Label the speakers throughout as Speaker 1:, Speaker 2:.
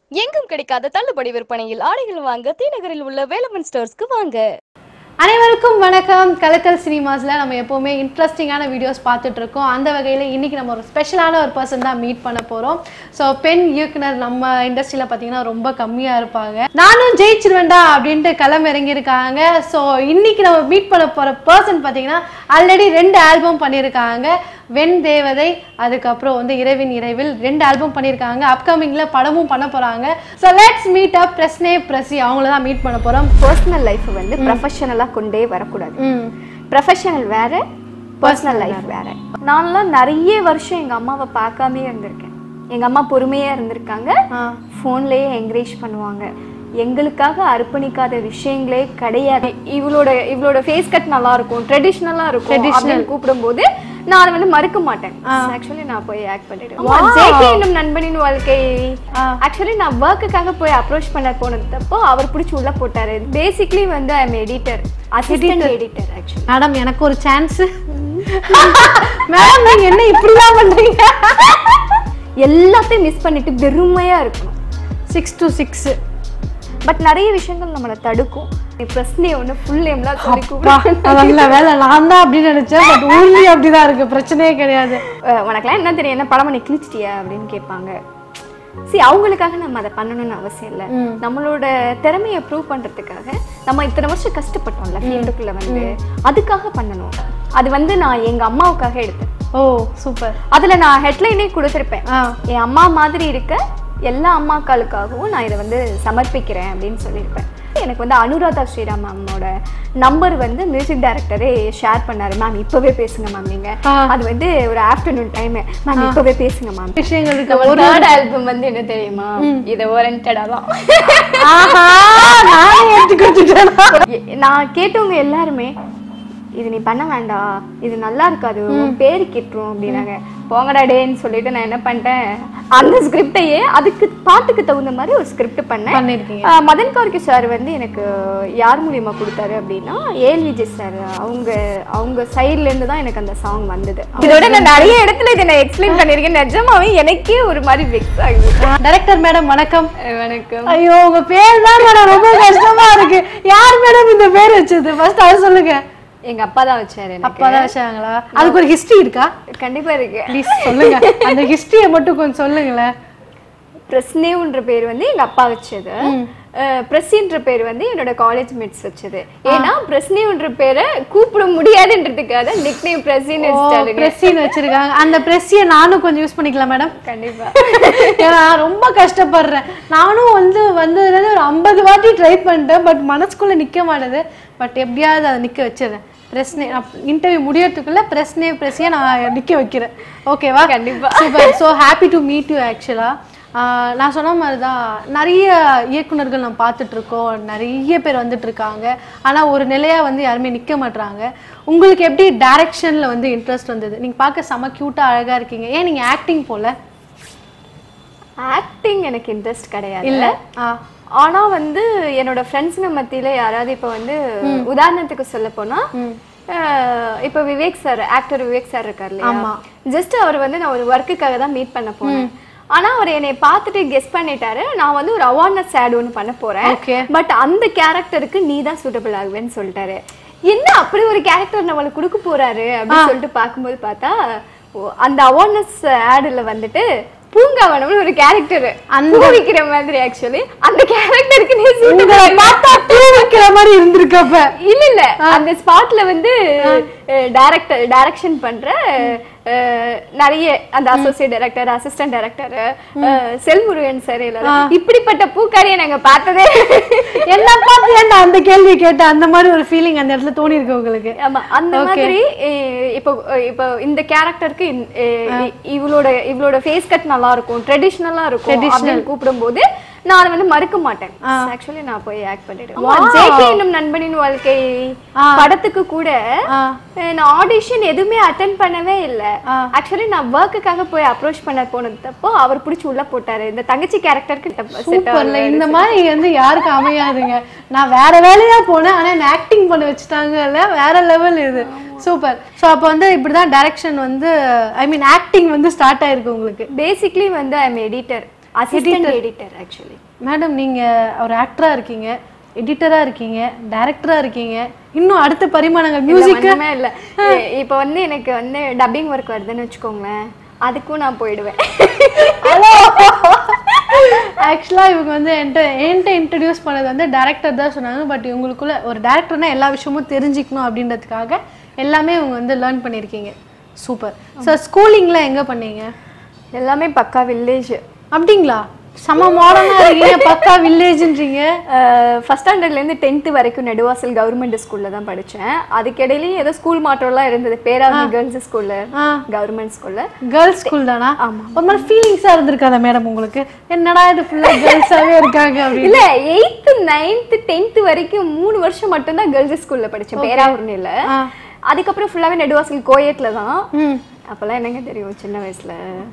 Speaker 1: எங்கும் கிடைக்காத தள்ளுபடி விற்பனையில் ஆடைகள் வாங்க தீநகரில் உள்ள வேலமன் ஸ்டோர்ஸ்க்கு வாங்க
Speaker 2: அனைவருக்கும் வணக்கம் கலக்கல் சினிமாஸில் நம்ம எப்போவுமே இன்ட்ரெஸ்டிங்கான வீடியோஸ் பார்த்துட்டு இருக்கோம் அந்த வகையில் இன்னைக்கு நம்ம ஒரு ஸ்பெஷலான ஒரு பர்சன் தான் மீட் பண்ண போகிறோம் ஸோ பெண் இயக்குனர் நம்ம இண்டஸ்ட்ரியில் பார்த்தீங்கன்னா ரொம்ப கம்மியாக இருப்பாங்க நானும் ஜெயிச்சிருவேண்டா அப்படின்ட்டு களம் இறங்கியிருக்காங்க ஸோ இன்னைக்கு நம்ம மீட் பண்ண போகிற பர்சன் பார்த்தீங்கன்னா ஆல்ரெடி ரெண்டு ஆல்பம் பண்ணியிருக்காங்க வெண் தேவதை அதுக்கப்புறம் வந்து இரவின் இறைவில் ரெண்டு ஆல்பம் பண்ணியிருக்காங்க அப்கமிங்கில் படமும் பண்ண போகிறாங்க ஸோ லெட்ஸ் மீட் அப் பிரஸ்னே பிரசி அவங்கள தான் மீட் பண்ண போகிறோம்
Speaker 3: பர்சனல் லைஃப் வந்து ப்ரொஃபஷனலாக கொண்டே வரக்கூடாது
Speaker 2: ம்
Speaker 3: ப்ரொஃபஷனல் வேற பர்சனல் லைஃப் வேற நான்லாம் நிறைய வருஷம் எங்க அம்மாவை பார்க்காமே இருந்திருக்கேன் எங்க அம்மா பொறுமையா இருந்திருக்காங்க
Speaker 2: ஆ
Speaker 3: ஃபோன்லயே என்கரேஜ் பண்ணுவாங்க எங்களுக்காக அர்ப்பணிக்காத விஷயங்களே கிடையாது இவளோட இவளோட ஃபேஸ் கட் நல்லா இருக்கும் ட்ரெடிஷ்னலா இருக்கும் அப்படின்னு கூப்பிடும்போது நான் அதை வந்து மறுக்க மாட்டேன் ஆக்சுவலி நான் போய் ஆக்ட் பண்ணிடுவேன் ஜேகே என்னும் நண்பனின் வாழ்க்கை ஆக்சுவலி நான் ஒர்க்குக்காக போய் அப்ரோச் பண்ண போனது தப்போ அவர் பிடிச்சி உள்ள போட்டாரு பேசிக்லி வந்து I'm editor assistant editor actually
Speaker 2: madam எனக்கு ஒரு சான்ஸ் மேடம் நீங்க என்ன இப்படிலாம் பண்றீங்க
Speaker 3: எல்லாத்தையும் மிஸ் பண்ணிட்டு வெறுமையா இருக்கணும்
Speaker 2: சிக்ஸ் டு சிக்ஸ்
Speaker 3: பட் நிறைய விஷயங்கள் நம்மளை தடுக்கும் பிரச்சனை ஒன்று ஃபுல் நேம்லாம் சொல்லி
Speaker 2: நல்ல வேலை நான் தான் அப்படின்னு நினைச்சேன் பட் ஊர்லயும் அப்படிதான் இருக்கு பிரச்சனையே கிடையாது
Speaker 3: அஹ் உனக்கெல்லாம் என்ன தெரியும் என்ன படம் பண்ணி கிழிச்சிட்டியா அப்படின்னு கேட்பாங்க சரி அவங்களுக்காக நம்ம அதை பண்ணணும்னு அவசியம் இல்லை நம்மளோட திறமையை ப்ரூவ் பண்றதுக்காக நம்ம இத்தனை வருஷம் கஷ்டப்பட்டோம்ல ஃபீல்டுக்குள்ள வந்து அதுக்காக பண்ணணும் அது வந்து நான் எங்க அம்மாவுக்காக எடுத்தேன்
Speaker 2: ஓ சூப்பர்
Speaker 3: அதுல நான் ஹெட்லைனே கொடுத்துருப்பேன்
Speaker 2: ஆ
Speaker 3: என் அம்மா மாதிரி இருக்க எல்லா அம்மாக்களுக்காகவும் நான் இதை வந்து சமர்ப்பிக்கிறேன் அப்படின்னு சொல்லியிருப்பேன் எனக்கு வந்து அனுராதா ஸ்ரீராம் மேமோட நம்பர் வந்து மியூசிக் டைரக்டரே ஷேர் பண்ணாரு மேம் இப்பவே பேசுங்க மேம் நீங்க
Speaker 2: ஆ.
Speaker 3: அது வந்து ஒரு ஆஃப்டர்நூன் டைம் மேம் இப்பவே பேசுங்க மேம்
Speaker 2: விஷயங்கள் இருக்கு
Speaker 3: நம்ம தேர்ட் ஆல்பம் வந்து என்ன தெரியுமா இதை ஓரண்டடா தான்
Speaker 2: ஆஹா நானே எடுத்து கொடுத்துட்டேன்
Speaker 3: நான் கேட்டவங்க எல்லாருமே இது நீ பண்ண வேண்டாம் இது நல்லா இருக்காது உன் பேரு கெட்டுரும் அப்படின்னாங்க போங்கடா டேன்னு சொல்லிட்டு நான் என்ன பண்ணிட்டேன் அந்த ஸ்கிரிப்டையே அதுக்கு பாட்டுக்கு தகுந்த மாதிரி ஒரு ஸ்கிரிப்ட் பண்ணேன்
Speaker 2: பண்ணிருக்கீங்க
Speaker 3: ஆஹ் மதன் கார்கி சார் வந்து எனக்கு யார் மூலியமா கொடுத்தாரு அப்படின்னா ஏஎல் விஜய் சார் அவங்க அவங்க சைட்ல இருந்து தான் எனக்கு அந்த சாங் வந்தது இதோட நான் நிறைய இடத்துல இதை நான் எக்ஸ்பிளைன் பண்ணியிருக்கேன் நிஜமாவே எனக்கே ஒரு மாதிரி வெக்ஸ் ஆகுது
Speaker 2: டைரக்டர் மேடம் வணக்கம்
Speaker 3: வணக்கம்
Speaker 2: ஐயோ உங்க பேர் தான் மேடம் ரொம்ப கஷ்டமா இருக்கு யார் மேடம் இந்த பேர் வச்சது ஃபர்ஸ்ட் அதை சொல்லுங்க
Speaker 3: எங்க அப்பா தான் வச்சாரு எனக்கு
Speaker 2: அப்பாதான் வச்சாங்களா அதுக்கு ஒரு ஹிஸ்டரி இருக்கா
Speaker 3: கண்டிப்பா இருக்கு
Speaker 2: ப்ளீஸ் சொல்லுங்க அந்த ஹிஸ்டரியை மட்டும் கொஞ்சம் சொல்லுங்களேன்
Speaker 3: பிரஸ்னேவ்ன்ற பேர் வந்து எங்க அப்பா வச்சது அஹ் பிரசின்ற பேர் வந்து என்னோட காலேஜ் மேட்ஸ் வச்சது ஏன்னா பிரஸ்னேவ்ன்ற பேரை கூப்பிட முடியாதுன்றதுக்காக நிக் நேம் பிரசின்னு வச்சிட்டாருங்க
Speaker 2: பிரஸ்ஸின்னு வச்சிருக்காங்க அந்த பிரஸ்ஸியை நானும் கொஞ்சம் யூஸ் பண்ணிக்கலாம் மேடம்
Speaker 3: கண்டிப்பா
Speaker 2: ஏன்னா ரொம்ப கஷ்டப்படுறேன் நானும் வந்து வந்ததுலேருந்து ஒரு ஐம்பது வாட்டி ட்ரை பண்ணிட்டேன் பட் மனசுக்குள்ள நிக்க மாட்டேது பட் எப்படியாவது அதை நிக்க வச்சிடுறேன் பிரஸ்னே இன்டர்வியூ முடியறதுக்குள்ள பிரஸ்னே பிரஸ்ஸியை நான் நிக்க வைக்கிறேன் ஓகேவா
Speaker 3: கண்டிப்பா.
Speaker 2: Super so happy to meet you ஆக்சுவலாக நான் சொன்ன மாதிரி தான் நிறைய இயக்குனர்கள் நம்ம பார்த்துட்டு இருக்கோம் நிறைய பேர் வந்துட்டு இருக்காங்க ஆனால் ஒரு நிலையா வந்து யாருமே நிற்க மாட்றாங்க உங்களுக்கு எப்படி டைரக்ஷனில் வந்து இன்ட்ரெஸ்ட் வந்தது நீங்கள் பார்க்க செம க்யூட்டாக அழகாக இருக்கீங்க ஏன் நீங்கள் ஆக்டிங் போல
Speaker 3: ஆக்டிங் எனக்கு இன்ட்ரெஸ்ட் கிடையாது
Speaker 2: இல்லை ஆ
Speaker 3: ஆனா வந்து என்னோட ஃப்ரெண்ட்ஸுங்க மத்தியில யாராவது இப்ப வந்து உதாரணத்துக்கு சொல்ல போனா அஹ் இப்ப Vivek sir actor Vivek sir இருக்கார் இல்லையா
Speaker 2: ஆமா.
Speaker 3: ஜஸ்ட் அவர் வந்து நான் ஒரு ஒர்க்குக்காக தான் மீட் பண்ண போனேன் ஆனா அவர் என்னை பார்த்துட்டு கெஸ் பண்ணிட்டாரு நான் வந்து ஒரு அவார்னஸ் ஆட் ஒன்று பண்ண போறேன்
Speaker 2: Okay.
Speaker 3: பட் அந்த கேரக்டருக்கு நீ தான் சூட்டபிள் ஆகுவேன்னு சொல்லிட்டாரு என்ன அப்படி ஒரு கேரக்டர் நம்மளுக்கு கொடுக்க போறாரு அப்படின்னு சொல்லிட்டு பார்க்கும்போது பார்த்தா ஓ, அந்த அவார்னஸ் ஆடுல வந்துட்டு பூங்காவனம்னு ஒரு கேரக்டர்
Speaker 2: அந்த-
Speaker 3: பூ விக்கிற மாதிரி ஆக்சுவலி அந்த கேரக்டருக்கு நீ suitable
Speaker 2: உங்களை பார்த்தா பூ வைக்கிற மாதிரி இருந்திருக்கப்ப
Speaker 3: இல்ல இல்ல அந்த ஸ்பாட்ல வந்து டைரக்டர் டைரக்ஷன் பண்ற அஹ், நிறைய அந்த associate director assistant director Selmurugan sir எல்லாரும் இப்படிப்பட்ட பூக்காரியை நாங்க பார்த்ததே
Speaker 2: என்ன பார்த்து ஏன்டா அந்த கேள்வி கேட்ட அந்த மாதிரி ஒரு ஃபீலிங் அந்த இடத்துல தோணி இருக்கு உங்களுக்கு
Speaker 3: ஆமா அந்த மாதிரி அஹ், இப்போ அஹ், இப்போ இந்த கேரக்டருக்கு இவளோட இவளோட ஃபேஸ் கட் நல்லா இருக்கும் ட்ரெடிஷ்னலா இருக்கும் அப்படின்னு கூப்பிடும்போது நான் அதை வந்து மறுக்க மாட்டேன் ஆக்சுவலி நான் போய் ஆக்ட் பண்ணிடுவேன் ஜேகே என்னும் நண்பனின் வாழ்க்கை படத்துக்கு கூட
Speaker 2: ஆ
Speaker 3: அஹ் நான் ஆடிஷன் எதுவுமே அட்டன் பண்ணவே இல்ல ஆக்சுவலி நான் ஒர்க்குக்காக போய் அப்ரோச் பண்ண போனது தப்போ அவர் பிடிச்சி உள்ள போட்டாரு இந்த தங்கச்சி கேரக்டருக்கு செட்
Speaker 2: சூப்பர்ல இந்த மாதிரி வந்து யாருக்கு அமையாதுங்க நான் வேற வேலையா போனேன் ஆனா என்ன ஆக்டிங் பண்ண வச்சுட்டாங்கல்ல வேற லெவல் இது சூப்பர் ஸோ அப்போ வந்து இப்படிதான் டைரக்ஷன் வந்து ஐ மீன் ஆக்டிங் வந்து ஸ்டார்ட் ஆயிருக்கு உங்களுக்கு
Speaker 3: பேசிக்லி வந்து I'm editor assistant editor actually
Speaker 2: madam நீங்க ஒரு ஆக்டரா இருக்கீங்க எடிட்டரா இருக்கீங்க டைரக்டரா இருக்கீங்க இன்னும் அடுத்த பரிமாணங்கள் மியூசிக்
Speaker 3: ஒண்ணுமே இல்ல இ- இப்ப வந்து எனக்கு வந்து டப்பிங் ஒர்க் வருதுன்னு வச்சுக்கோங்களேன் அதுக்கும் நான் போயிடுவேன்
Speaker 2: ஆக்சுவலா இவங்க வந்து என்கிட்ட என்கிட்ட இன்ட்ரடியூஸ் பண்ணது வந்து டேரக்டர் தான் சொன்னாங்க பட் இவங்களுக்குள்ள ஒரு டேரக்டர்னா எல்லா விஷயமும் தெரிஞ்சுக்கணும் அப்படின்றதுக்காக எல்லாமே இவங்க வந்து லேர்ன் பண்ணியிருக்கீங்க சூப்பர் சார் ஸ்கூலிங்ல எங்க பண்ணீங்க
Speaker 3: எல்லாமே பக்கா வில்லேஜ்
Speaker 2: அப்படிங்களா செம மாடர்னா இருக்கீங்க பக்கா வில்லேஜ்ன்றீங்க
Speaker 3: ஃபர்ஸ்ட் ஸ்டாண்டர்ட்லேருந்து டென்த்து வரைக்கும் நெடுவாசல் கவர்மெண்ட் ஸ்கூலில் தான் படித்தேன் அதுக்கிடையிலையும் ஏதோ ஸ்கூல் மாற்றம்லாம் இருந்தது பேராவி கேர்ள்ஸ் ஸ்கூலில்
Speaker 2: ஆ
Speaker 3: கவர்மெண்ட் ஸ்கூலில்
Speaker 2: கேர்ள்ஸ் ஸ்கூல் தானா
Speaker 3: ஆமா.
Speaker 2: ஒரு மாதிரி ஃபீலிங்ஸா இருந்திருக்காதா மேடம் உங்களுக்கு என்னடா இது ஃபுல்லா கேர்ள்ஸாவே இருக்காங்க அப்படின்னு
Speaker 3: இல்ல எயித்து நைன்த்து டென்த்து வரைக்கும் மூணு வருஷம் மட்டும்தான் கேர்ள்ஸ் ஸ்கூல்ல படிச்சேன் பேராவூர்னில
Speaker 2: ஆ.
Speaker 3: அதுக்கப்புறம் ஃபுல்லாவே நெடுவாசல் கோயட்ல தான்
Speaker 2: ம்
Speaker 3: அப்பெல்லாம் என்னங்க தெரியும் சின்ன வயசுல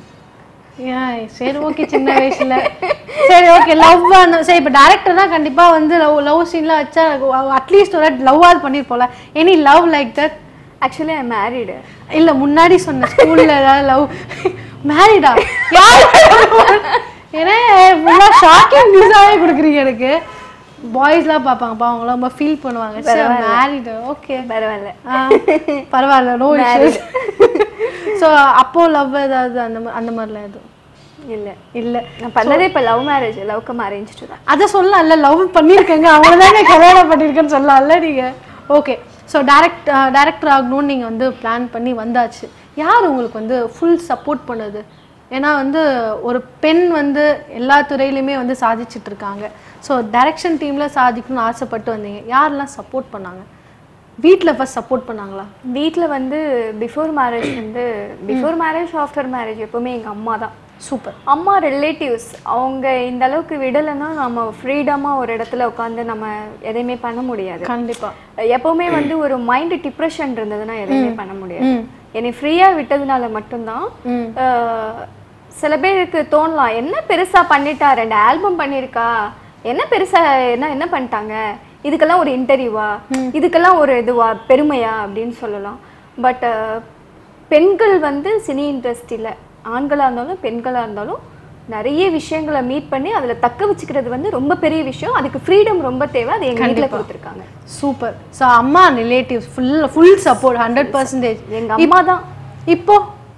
Speaker 2: ஏன் சரி ஓகே சின்ன வயசுல சரி ஓகே லவ் சரி இப்போ டேரக்டர்னா கண்டிப்பா வந்து லவ் லவ் சீன்லாம் வச்சா அட்லீஸ்ட் ஒரு லவ்வாது பண்ணிருப்போம்ல any love like that
Speaker 3: actually I married
Speaker 2: இல்ல முன்னாடி சொன்ன ஸ்கூல்ல ஏதாவது லவ் மேரிடா யார் ஏன்னா ஃபுல்லா ஷாக்கிங் நியூஸாவே கொடுக்குறீங்க எனக்கு பாய்ஸ்லாம் பார்ப்பாங்கப்பா அவங்களாம் ரொம்ப ஃபீல் பண்ணுவாங்க சரி மேரிடு ஓகே
Speaker 3: பரவாயில்ல
Speaker 2: பரவாயில்ல நோ இஷ்யூஸ் ஸோ அப்போ லவ் ஏதாவது அந்த மா- அந்த மாதிரிலாம் எதுவும்
Speaker 3: இல்ல
Speaker 2: இல்லை
Speaker 3: நான் பண்ணதே இப்ப love marriage love come arranged தான்
Speaker 2: அதை சொல்லலாம்ல லவ் பண்ணியிருக்கேங்க அவங்க தானே கல்யாணம் பண்ணியிருக்கேன்னு சொல்லலாம்ல நீங்கள் ஓகே ஸோ டேரக்ட் டேரக்டர் ஆகணும்னு நீங்கள் வந்து பிளான் பண்ணி வந்தாச்சு யார் உங்களுக்கு வந்து ஃபுல் சப்போர்ட் பண்ணுது ஏன்னா வந்து ஒரு பெண் வந்து எல்லா துறையிலுமே வந்து சாதிச்சுட்டு இருக்காங்க ஸோ டைரக்ஷன் டீமில் சாதிக்கணும்னு ஆசைப்பட்டு வந்தீங்க யாரெல்லாம் சப்போர்ட் பண்ணாங்க வீட்டில் ஃபர்ஸ்ட் சப்போர்ட் பண்ணாங்களா
Speaker 3: வீட்ல வந்து பிஃபோர் மேரேஜ் வந்து பிஃபோர் மேரேஜ் ஆஃப்டர் மேரேஜ் எப்பவுமே எங்க அம்மா தான்
Speaker 2: சூப்பர்
Speaker 3: அம்மா ரிலேட்டிவ்ஸ் அவங்க இந்த அளவுக்கு விடலைன்னா நம்ம ஃப்ரீடமாக ஒரு இடத்துல உட்காந்து நம்ம எதையுமே பண்ண முடியாது
Speaker 2: கண்டிப்பாக
Speaker 3: எப்பவுமே வந்து ஒரு மைண்ட் டிப்ரெஷன் இருந்ததுன்னா எதையுமே பண்ண முடியாது என்னை ஃப்ரீயா விட்டதுனால மட்டும்தான்
Speaker 2: ம்.
Speaker 3: அஹ், சில பேருக்கு தோணலாம் என்ன பெருசா பண்ணிட்டா ரெண்டு ஆல்பம் பண்ணியிருக்கா என்ன பெருசா என்ன என்ன பண்ணிட்டாங்க இதுக்கெல்லாம் ஒரு இன்டர்வியூவா இதுக்கெல்லாம் ஒரு இதுவா பெருமையா அப்படின்னு சொல்லலாம் பட் பெண்கள் வந்து சினி இண்டஸ்ட்ரியில் ஆண்களாக இருந்தாலும் பெண்களாக இருந்தாலும் நிறைய விஷயங்களை மீட் பண்ணி அதில் தக்க வச்சுக்கிறது வந்து ரொம்ப பெரிய விஷயம் அதுக்கு ஃப்ரீடம் ரொம்ப தேவை அது எங்கள் வீட்டில் கொடுத்துருக்காங்க
Speaker 2: சூப்பர் ஸோ அம்மா relatives full full support hundred percentage
Speaker 3: எங்க அம்மா தான்
Speaker 2: இப்போ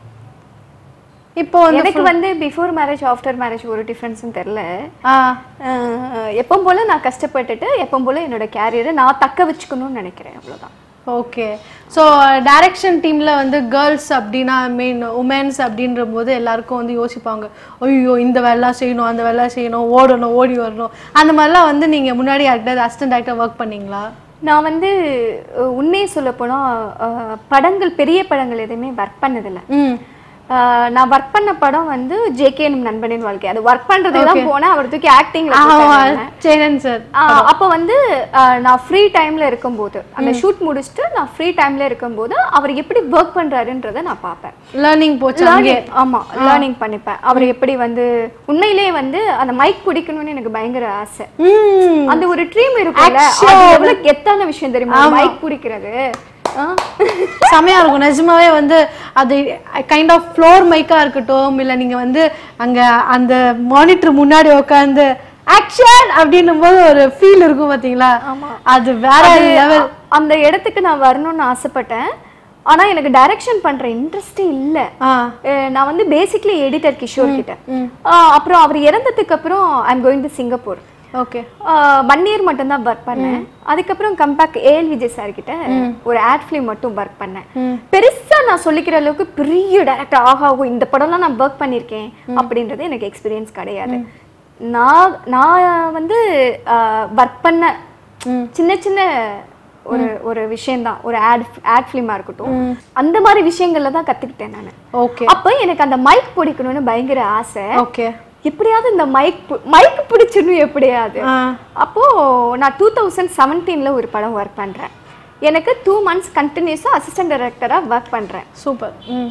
Speaker 2: இப்போ வந்து
Speaker 3: எனக்கு வந்து பிஃபோர் மேரேஜ் ஆஃப்டர் மேரேஜ் ஒரு டிஃப்ரென்ஸும் தெரில
Speaker 2: ஆ
Speaker 3: எப்போ போல நான் கஷ்டப்பட்டுட்டு எப்போ போல என்னோட கேரியரை நான் தக்க வச்சுக்கணும்னு நினைக்கிறேன் அவ்வளவுதான்
Speaker 2: ஓகே ஸோ டைரக்ஷன் டீம்ல வந்து கேர்ள்ஸ் அப்படின்னா மீன் உமன்ஸ் அப்படின்ற போது எல்லாருக்கும் வந்து யோசிப்பாங்க ஐயோ இந்த வேலைலாம் செய்யணும் அந்த வேலை செய்யணும் ஓடணும் ஓடி வரணும் அந்த மாதிரிலாம் வந்து நீங்க முன்னாடி யார்கிட்ட அசிஸ்டன்ட் டேரக்டர் ஒர்க் பண்ணீங்களா
Speaker 3: நான் வந்து அஹ், உண்மையை சொல்ல போனா அஹ், படங்கள் பெரிய படங்கள் எதுவுமே ஒர்க் பண்ணதில்லை
Speaker 2: ம்
Speaker 3: அஹ், நான் ஒர்க் பண்ண படம் வந்து ஜேகே எனும் நண்பனின் வாழ்க்கை அது ஒர்க் பண்றதுக்கு தான் போனேன் அவர் தூக்கி ஆக்டிங்ல
Speaker 2: சேரன் சார்
Speaker 3: அப்போ வந்து அஹ், நான் ஃப்ரீ டைம்ல இருக்கும்போது அந்த ஷூட் முடிச்சுட்டு நான் ஃப்ரீ டைம்ல இருக்கும்போது அவர் எப்படி ஒர்க் பண்றாருன்றதை நான் பார்ப்பேன்
Speaker 2: லேர்னிங் போச்சு அங்கே
Speaker 3: Learning, ஆமா லேர்னிங் பண்ணிப்பேன் அவர் எப்படி வந்து உண்மையிலேயே வந்து அந்த மைக் பிடிக்கணும்னு எனக்கு பயங்கர ஆசை
Speaker 2: ம்
Speaker 3: அந்த ஒரு ட்ரீம் இருக்கும்ல அது எவ்வளவு கெத்தான விஷயம் தெரியுமா மைக் பிடிக்கிறது ஆ?
Speaker 2: செமையா இருக்கும் நிஜமாவே வந்து அது கைண்ட் ஆஃப் ஃப்ளோர் மைக்கா இருக்கட்டும் இல்ல நீங்க வந்து அங்க அந்த மானிட்டர் முன்னாடி உட்காந்து ஆக்ஷன் அப்படின்னும் போது ஒரு ஃபீல் இருக்கும் பாத்தீங்களா அது வேற லெவல்
Speaker 3: அந்த இடத்துக்கு நான் வரணும்னு ஆசைப்பட்டேன் ஆனா எனக்கு டைரக்ஷன் பண்ற இன்ட்ரெஸ்டே இல்ல
Speaker 2: ஆ
Speaker 3: அஹ் நான் வந்து பேசிக்லி எடிட்டர் கிஷோர் கிட்ட ஆஹ் அப்புறம் அவர் இறந்ததுக்கு அப்புறம் I am going to Singapore
Speaker 2: okay
Speaker 3: one year மட்டும் தான் ஒர்க் பண்ணேன் அதுக்கப்புறம் கம்பேக் ஏஎல் விஜய் சார் கிட்ட ஒரு ஆட் ஃபிலிம் மட்டும் ஒர்க் பண்ணேன் பெருசா நான் சொல்லிக்கிற அளவுக்கு பெரிய டேரக்டர் ஆகாகும் இந்த படம்லாம் நான் ஒர்க் பண்ணியிருக்கேன் அப்படின்றது எனக்கு எக்ஸ்பீரியன்ஸ் கிடையாது நான் நான் வந்து ஒர்க் பண்ண சின்ன சின்ன ஒரு ஒரு விஷயம்தான் ஒரு ஆட் ஆட் ஃபிலிமா இருக்கட்டும் அந்த மாதிரி விஷயங்கள்ல தான் கத்துக்கிட்டேன் நான்
Speaker 2: ஓகே
Speaker 3: அப்போ எனக்கு அந்த மைக் பிடிக்கணும்னு பயங்கர ஆசை
Speaker 2: ஓகே
Speaker 3: எப்படியாவது இந்த மைக் மைக் பிடிச்சிடணும் எப்படியாவது
Speaker 2: ஆ
Speaker 3: அப்போ நான் டூ தௌசண்ட் செவன்டீன்ல ஒரு படம் ஒர்க் பண்றேன் எனக்கு டூ மந்த்ஸ் கண்டினியூஸா அசிஸ்டன்ட் டைரக்டரா ஒர்க் பண்றேன்
Speaker 2: சூப்பர் ம்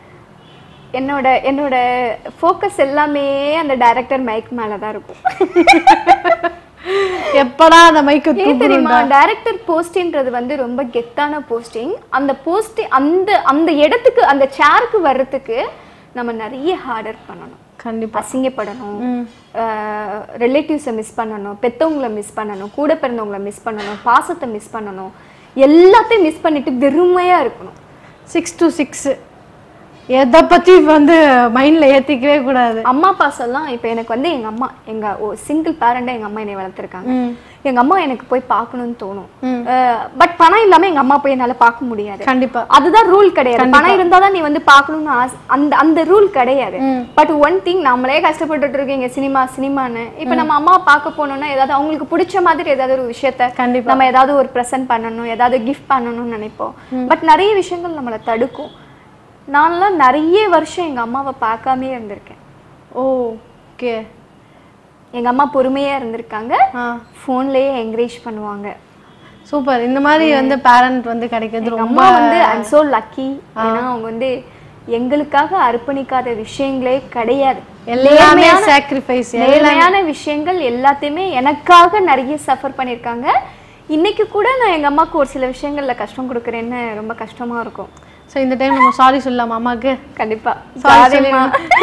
Speaker 3: என்னோட என்னோட ஃபோக்கஸ் எல்லாமே அந்த டைரக்டர் மைக் மேல தான் இருக்கும்
Speaker 2: எப்படா அந்த மைக்கு
Speaker 3: ஏன் தெரியுமா டைரக்டர் போஸ்டிங்ன்றது வந்து ரொம்ப கெத்தான போஸ்டிங் அந்த போஸ்டிங் அந்த அந்த இடத்துக்கு அந்த சேருக்கு வர்றதுக்கு நம்ம நிறைய ஹார்ட் ஒர்க் பண்ணணும்
Speaker 2: கண்டிப்பா
Speaker 3: அசிங்கப்படணும் ரிலேட்டிவ்ஸை மிஸ் பண்ணணும் பெத்தவங்களை மிஸ் பண்ணணும் கூட பிறந்தவங்களை மிஸ் பண்ணணும் பாசத்தை மிஸ் பண்ணணும் எல்லாத்தையும் மிஸ் பண்ணிட்டு வெறுமையா இருக்கணும்
Speaker 2: சிக்ஸ் டு சிக்ஸ் எதை பத்தி வந்து மைண்ட்ல ஏத்திக்கவே கூடாது
Speaker 3: அம்மா பாசம்லாம் இப்போ எனக்கு வந்து எங்க அம்மா எங்க ஓ சிங்கிள் பேரண்டா எங்க அம்மா என்னை வளர்த்துருக்காங்க எங்க அம்மா எனக்கு போய் பார்க்கணும்னு தோணும் பட் பணம் இல்லாம எங்க அம்மா போய் என்னால பார்க்க முடியாது
Speaker 2: கண்டிப்பா
Speaker 3: அதுதான் ரூல் கிடையாது பணம் இருந்தா தான் நீ வந்து பார்க்கணும்னு ஆசை அந்த அந்த ரூல் கிடையாது பட் ஒன் திங் நம்மளே கஷ்டப்பட்டுட்டு இருக்கீங்க சினிமா சினிமான்னு இப்போ நம்ம அம்மா பார்க்க போனோம்னா ஏதாவது அவங்களுக்கு பிடிச்ச மாதிரி ஏதாவது ஒரு விஷயத்த
Speaker 2: கண்டிப்பா.
Speaker 3: நம்ம ஏதாவது ஒரு ப்ரெசென்ட் பண்ணணும் ஏதாவது கிஃப்ட் பண்ணணும்னு நினைப்போம் பட் நிறைய விஷயங்கள் நம்மளை தடுக்கும் நான்லாம் நிறைய வருஷம் எங்க அம்மாவை பார்க்காமே இருந்திருக்கேன்
Speaker 2: ஓ ஓகே
Speaker 3: எங்க அம்மா பொறுமையா இருந்திருக்காங்க
Speaker 2: ஆ
Speaker 3: ஃபோன்லயே என்கரேஜ் பண்ணுவாங்க
Speaker 2: சூப்பர் இந்த மாதிரி வந்து பேரண்ட் வந்து கிடைக்கிறது
Speaker 3: எங்க
Speaker 2: ரொம்ப
Speaker 3: அம்மா வந்து ஐம் சோ லக்கி ஏன்னா அவங்க வந்து எங்களுக்காக அர்ப்பணிக்காத விஷயங்களே கிடையாது
Speaker 2: எல்லாமே
Speaker 3: நேர்மையான-
Speaker 2: சாக்ரிஃபைஸ்
Speaker 3: நேர்மையான விஷயங்கள் எல்லாத்தையுமே எனக்காக நிறைய சஃபர் பண்ணியிருக்காங்க இன்னைக்கு கூட நான் எங்க அம்மாவுக்கு ஒரு சில விஷயங்கள்ல கஷ்டம் கொடுக்குறேன்னு ரொம்ப கஷ்டமா இருக்கும்
Speaker 2: ஸோ இந்த டைம் நம்ம சாரி சொல்லலாமா அம்மாக்கு
Speaker 3: கண்டிப்பா
Speaker 2: Sorry
Speaker 3: சாரிம்மா.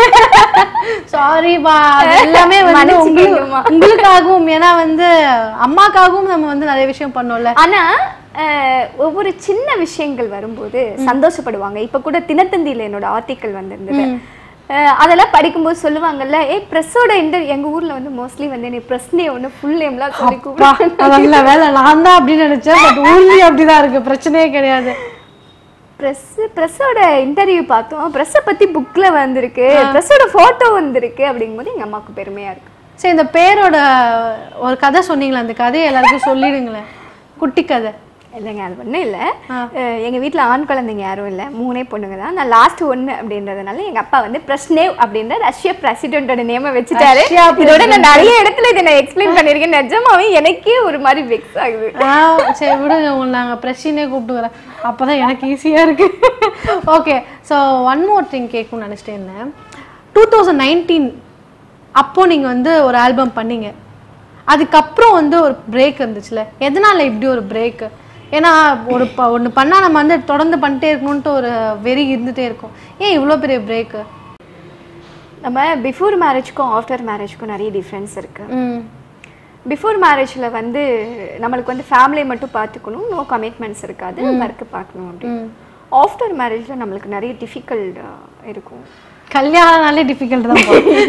Speaker 2: சாரி பா அது எல்லாமே வந்து
Speaker 3: மன்னிச்சுக்கோங்கம்மா.
Speaker 2: உங்களுக்கு உங்களுக்காகவும் ஏன்னா வந்து அம்மாக்காகவும் நம்ம வந்து நிறைய விஷயம் பண்ணோம்ல
Speaker 3: ஆனா அஹ், ஒவ்வொரு சின்ன விஷயங்கள் வரும்போது சந்தோஷப்படுவாங்க இப்ப கூட தினத்தந்தியில என்னோட ஆர்டிக்கல் வந்திருந்தது அஹ், அதெல்லாம் படிக்கும்போது சொல்லுவாங்கல்ல ஏ பிரஸ்ஸோட இந்த எங்க ஊர்ல வந்து மோஸ்ட்லி வந்து நீ பிரஸ் நே ஒன்று ஃபுல் நேம்லாம் சொல்லி
Speaker 2: அப்பா,
Speaker 3: கூப்பிடுவாங்க
Speaker 2: நல்ல வேலை நான் தான் அப்படின்னு நினைச்சேன் பட் ஊர்லயும் அப்படிதான் இருக்கு பிரச்சனையே கிடையாது
Speaker 3: பிரஸ் பிரஸ்ஸோட இன்டர்வியூ பார்த்தோம் பிரஸ்ஸை பத்தி புக்ல வந்திருக்கு பிரஸ்ஸோட போட்டோ வந்திருக்கு அப்படிங்கும்போது எங்க அம்மாவுக்கு பெருமையா இருக்கு
Speaker 2: சரி இந்த பேரோட ஒரு கதை சொன்னீங்களே அந்த கதையை எல்லாருக்கும் சொல்லிடுங்களேன் குட்டி கதை
Speaker 3: இல்லைங்க அது ஒன்றும் இல்லை எங்கள் வீட்டில் ஆண் குழந்தைங்க யாரும் இல்லை மூணே பொண்ணுங்க தான் நான் லாஸ்ட் ஒன்று அப்படின்றதுனால எங்கள் அப்பா வந்து பிரஸ்னேவ் அப்படின்ற ரஷ்ய பிரசிடென்ட்டோட நேமை வச்சுட்டாரு
Speaker 2: ரஷ்யா
Speaker 3: இதோட நான் நிறைய இடத்துல இதை நான் எக்ஸ்பிளைன் பண்ணியிருக்கேன் நிஜமாவே எனக்கே ஒரு மாதிரி வெக்ஸ் ஆகுது
Speaker 2: ஆ சரி விடுங்க உங்களை நாங்கள் பிரச்சனையே கூப்பிட்டுக்கிறேன் அப்போ தான் எனக்கு ஈஸியாக இருக்கு okay so one more thing கேட்கணும்னு நினச்சிட்டே இருந்தேன் டூ தௌசண்ட் நைன்டீன் அப்போது நீங்கள் வந்து ஒரு ஆல்பம் பண்ணீங்க அதுக்கப்புறம் வந்து ஒரு பிரேக் இருந்துச்சுல எதனால இப்படி ஒரு பிரேக் ஏன்னா ஒரு ப ஒன்று பண்ணால் நம்ம வந்து தொடர்ந்து பண்ணிட்டே இருக்கணுன்ட்டு ஒரு வெறி இருந்துகிட்டே இருக்கும் ஏன் இவ்வளோ பெரிய பிரேக்கு
Speaker 3: நம்ம பிஃபோர் மேரேஜ்க்கும் ஆஃப்டர் மேரேஜ்க்கும் நிறைய டிஃப்ரென்ஸ் இருக்கு
Speaker 2: ம்
Speaker 3: பிஃபோர் மேரேஜில் வந்து நம்மளுக்கு வந்து ஃபேமிலியை மட்டும் பார்த்துக்கணும் நோ கமிட்மெண்ட்ஸ் இருக்காது ஒர்க்கு பார்க்கணும் அப்படின்னு ஆஃப்டர் மேரேஜில் நம்மளுக்கு நிறைய டிஃபிகல்ட் இருக்கும்
Speaker 2: கல்யாணம்னாலே டிஃபிகல்ட் தான்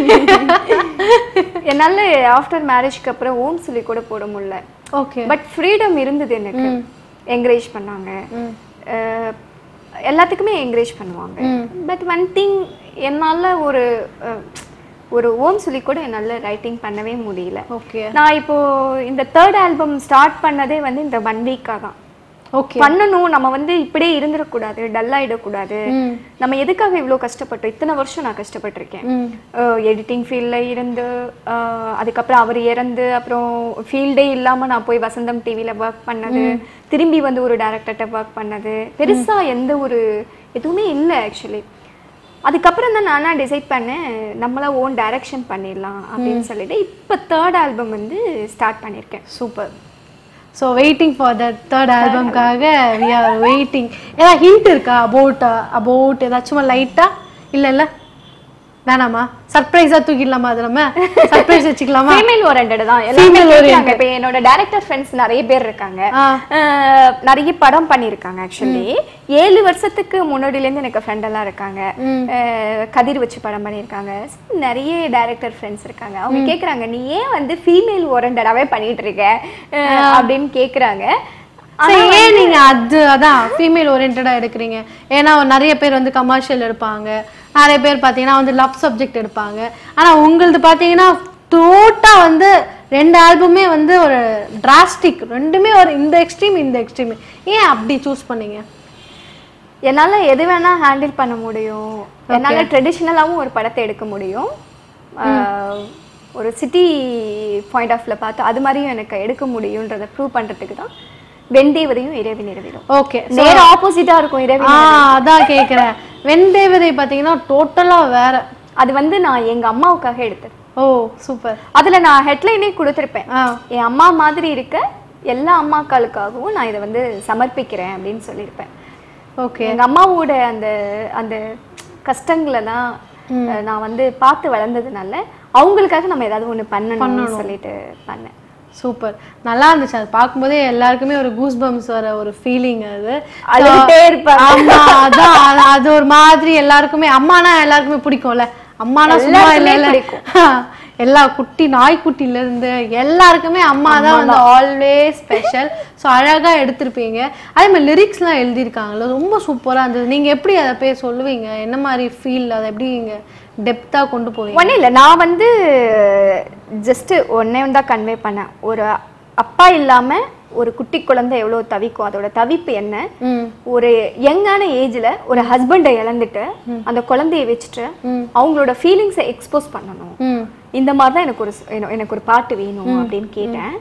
Speaker 3: என்னால் ஆஃப்டர் மேரேஜ்க்கு அப்புறம் ஓம் சொல்லி கூட போட முடியல
Speaker 2: ஓகே
Speaker 3: பட் ஃப்ரீடம் இருந்தது எனக்கு என்கரேஜ் பண்ணாங்க அஹ், எல்லாத்துக்குமே என்கரேஜ் பண்ணுவாங்க பட் ஒன் திங் என்னால் ஒரு அஹ், ஒரு ஓம் சொல்லி கூட என்னால் ரைட்டிங் பண்ணவே முடியல
Speaker 2: ஓகே
Speaker 3: நான் இப்போ இந்த தேர்ட் ஆல்பம் ஸ்டார்ட் பண்ணதே வந்து இந்த ஒன் வீக்காக தான்
Speaker 2: ஓகே
Speaker 3: பண்ணணும் நம்ம வந்து இப்படியே இருந்துடக்கூடாது டல் ஆயிடக்கூடாது
Speaker 2: ம்
Speaker 3: நம்ம எதுக்காக இவ்வளோ கஷ்டப்பட்டோம் இத்தனை வருஷம் நான் கஷ்டப்பட்டிருக்கேன்
Speaker 2: ம்
Speaker 3: எடிட்டிங் ஃபீல்டில் இருந்து அஹ், அதுக்கப்புறம் அவர் இறந்து அப்புறம் ஃபீல்டே இல்லாமல் நான் போய் வசந்தம் டிவியில் ஒர்க் பண்ணது திரும்பி வந்து ஒரு டேரக்டர்கிட்ட ஒர்க் பண்ணது பெருசாக எந்த ஒரு எதுவுமே இல்லை ஆக்சுவலி அதுக்கப்புறம் தான் நானா டிசைட் பண்ணேன் நம்மளா ஓன் டைரக்ஷன் பண்ணிடலாம் அப்படின்னு சொல்லிட்டு இப்போ தேர்ட் ஆல்பம் வந்து ஸ்டார்ட் பண்ணியிருக்கேன்
Speaker 2: super so waiting for the third ஆல்பம்காக வி ஆர் வெயிட்டிங் ஏதாவது ஹிண்ட் இருக்கா அபவுட் அபவுட் ஏதாச்சும் லைட்டா இல்ல இல்ல வேணாமா சர்ப்ரைஸா தூக்கிடலாமா அது நம்ம சர்ப்ரைஸ் வச்சுக்கலாமா
Speaker 3: ஃபீமேல் ஓரியன்ட் தான் எல்லாமே
Speaker 2: Female
Speaker 3: கேட்குறாங்க இப்போ என்னோட டேரக்டர் ஃப்ரெண்ட்ஸ் நிறைய பேர் இருக்காங்க
Speaker 2: ஆ.
Speaker 3: அஹ், நிறைய படம் பண்ணியிருக்காங்க ஆக்சுவலி ஏழு வருஷத்துக்கு முன்னாடிலேருந்து எனக்கு ஃப்ரெண்ட் எல்லாம் இருக்காங்க அஹ், கதிர் வச்சு படம் பண்ணியிருக்காங்க நிறைய டேரக்டர் ஃப்ரெண்ட்ஸ் இருக்காங்க அவங்க கேட்குறாங்க நீ ஏன் வந்து ஃபீமேல் ஓரியன்டாவே பண்ணிட்டு இருக்க அஹ், அப்படின்னு கேட்குறாங்க
Speaker 2: சரி ஏன் நீங்க அது அதான் ஃபீமேல் ஓரியன்டா எடுக்கிறீங்க ஏன்னா நிறைய பேர் வந்து கமர்ஷியல் எடுப்பாங்க நிறைய பேர் பார்த்தீங்கன்னா வந்து லவ் சப்ஜெக்ட் எடுப்பாங்க ஆனா உங்களது பார்த்தீங்கன்னா டோட்டா வந்து ரெண்டு ஆல்பமே வந்து ஒரு டிராஸ்டிக் ரெண்டுமே ஒரு இந்த எக்ஸ்ட்ரீம் இந்த எக்ஸ்ட்ரீம் ஏன் அப்படி சூஸ் பண்ணீங்க
Speaker 3: என்னால எது வேணா ஹேண்டில் பண்ண முடியும் என்னால ட்ரெடிஷ்னலாகவும் ஒரு படத்தை எடுக்க முடியும் ஆஹ், ஒரு சிட்டி பாயிண்ட் ஆஃப்ல பார்த்து அது மாதிரியும் எனக்கு எடுக்க முடியுன்றதை ப்ரூவ் பண்றதுக்கு தான் வெந்தேவதையும் இறைவி நிறவிடும்
Speaker 2: ஓகே
Speaker 3: நேர ஆப்போசிட்டா இருக்கும் இறைவி
Speaker 2: ஆ அதான் கேக்குறேன் வெண்தேவதை பார்த்தீங்கன்னா டோட்டலா வேற
Speaker 3: அது வந்து நான் எங்க அம்மாவுக்காக எடுத்தது
Speaker 2: ஓ சூப்பர்
Speaker 3: அதுல நான் ஹெட்லைனே கொடுத்துருப்பேன்
Speaker 2: ஆ
Speaker 3: என் அம்மா மாதிரி இருக்க எல்லா அம்மாக்களுக்காகவும் நான் இதை வந்து சமர்ப்பிக்கிறேன் அப்படின்னு சொல்லியிருப்பேன்
Speaker 2: ஓகே
Speaker 3: எங்க அம்மாவோட அந்த அந்த கஷ்டங்களை தான் அஹ் நான் வந்து பார்த்து வளர்ந்ததுனால அவங்களுக்காக நம்ம ஏதாவது ஒண்ணு பண்ணணும்னு சொல்லிட்டு பண்ணேன்
Speaker 2: சூப்பர் நல்லா இருந்துச்சு அது பார்க்கும்போதே எல்லாருக்குமே ஒரு கூஸ் பம்ஸ் வர ஒரு ஃபீலிங் அது
Speaker 3: அழுதுட்டே இருப்பாங்க.
Speaker 2: ஆமா அதான் அது- அது ஒரு மாதிரி எல்லாருக்குமே அம்மானா எல்லாருக்குமே பிடிக்கும்ல அம்மானா சும்மா
Speaker 3: எல்லாருக்குமே
Speaker 2: இல்ல எல்லா குட்டி நாய்க்குட்டில இருந்து எல்லாருக்குமே அம்மா தான் வந்து ஆல்வேஸ் ஸ்பெஷல் ஸோ அழகா எடுத்திருப்பீங்க அதே மாதிரி லிரிக்ஸ்லாம் எழுதியிருக்காங்கல்ல ரொம்ப சூப்பரா இருந்தது நீங்க எப்படி அதை போய் சொல்லுவீங்க என்ன மாதிரி ஃபீல் அதை எப்படி நீங்க டெப்தா கொண்டு போவீங்க
Speaker 3: ஒன்றும் இல்லை நான் வந்து ஜஸ்ட் ஒன்னே தான் கன்வே பண்ணேன் ஒரு அப்பா இல்லாம ஒரு குட்டி குழந்தை எவ்வளவு தவிக்கும் அதோட தவிப்பு என்ன
Speaker 2: ம்
Speaker 3: ஒரு யங்கான ஏஜ்ல ஒரு ஹஸ்பண்டை இழந்துட்டு அந்த குழந்தைய வச்சுட்டு அவங்களோட ஃபீலிங்ஸை எக்ஸ்போஸ் பண்ணணும்
Speaker 2: ம்
Speaker 3: இந்த மாதிரி தான் எனக்கு ஒரு ஸ்- என- எனக்கு ஒரு பாட்டு வேணும் அப்படின்னு கேட்டேன்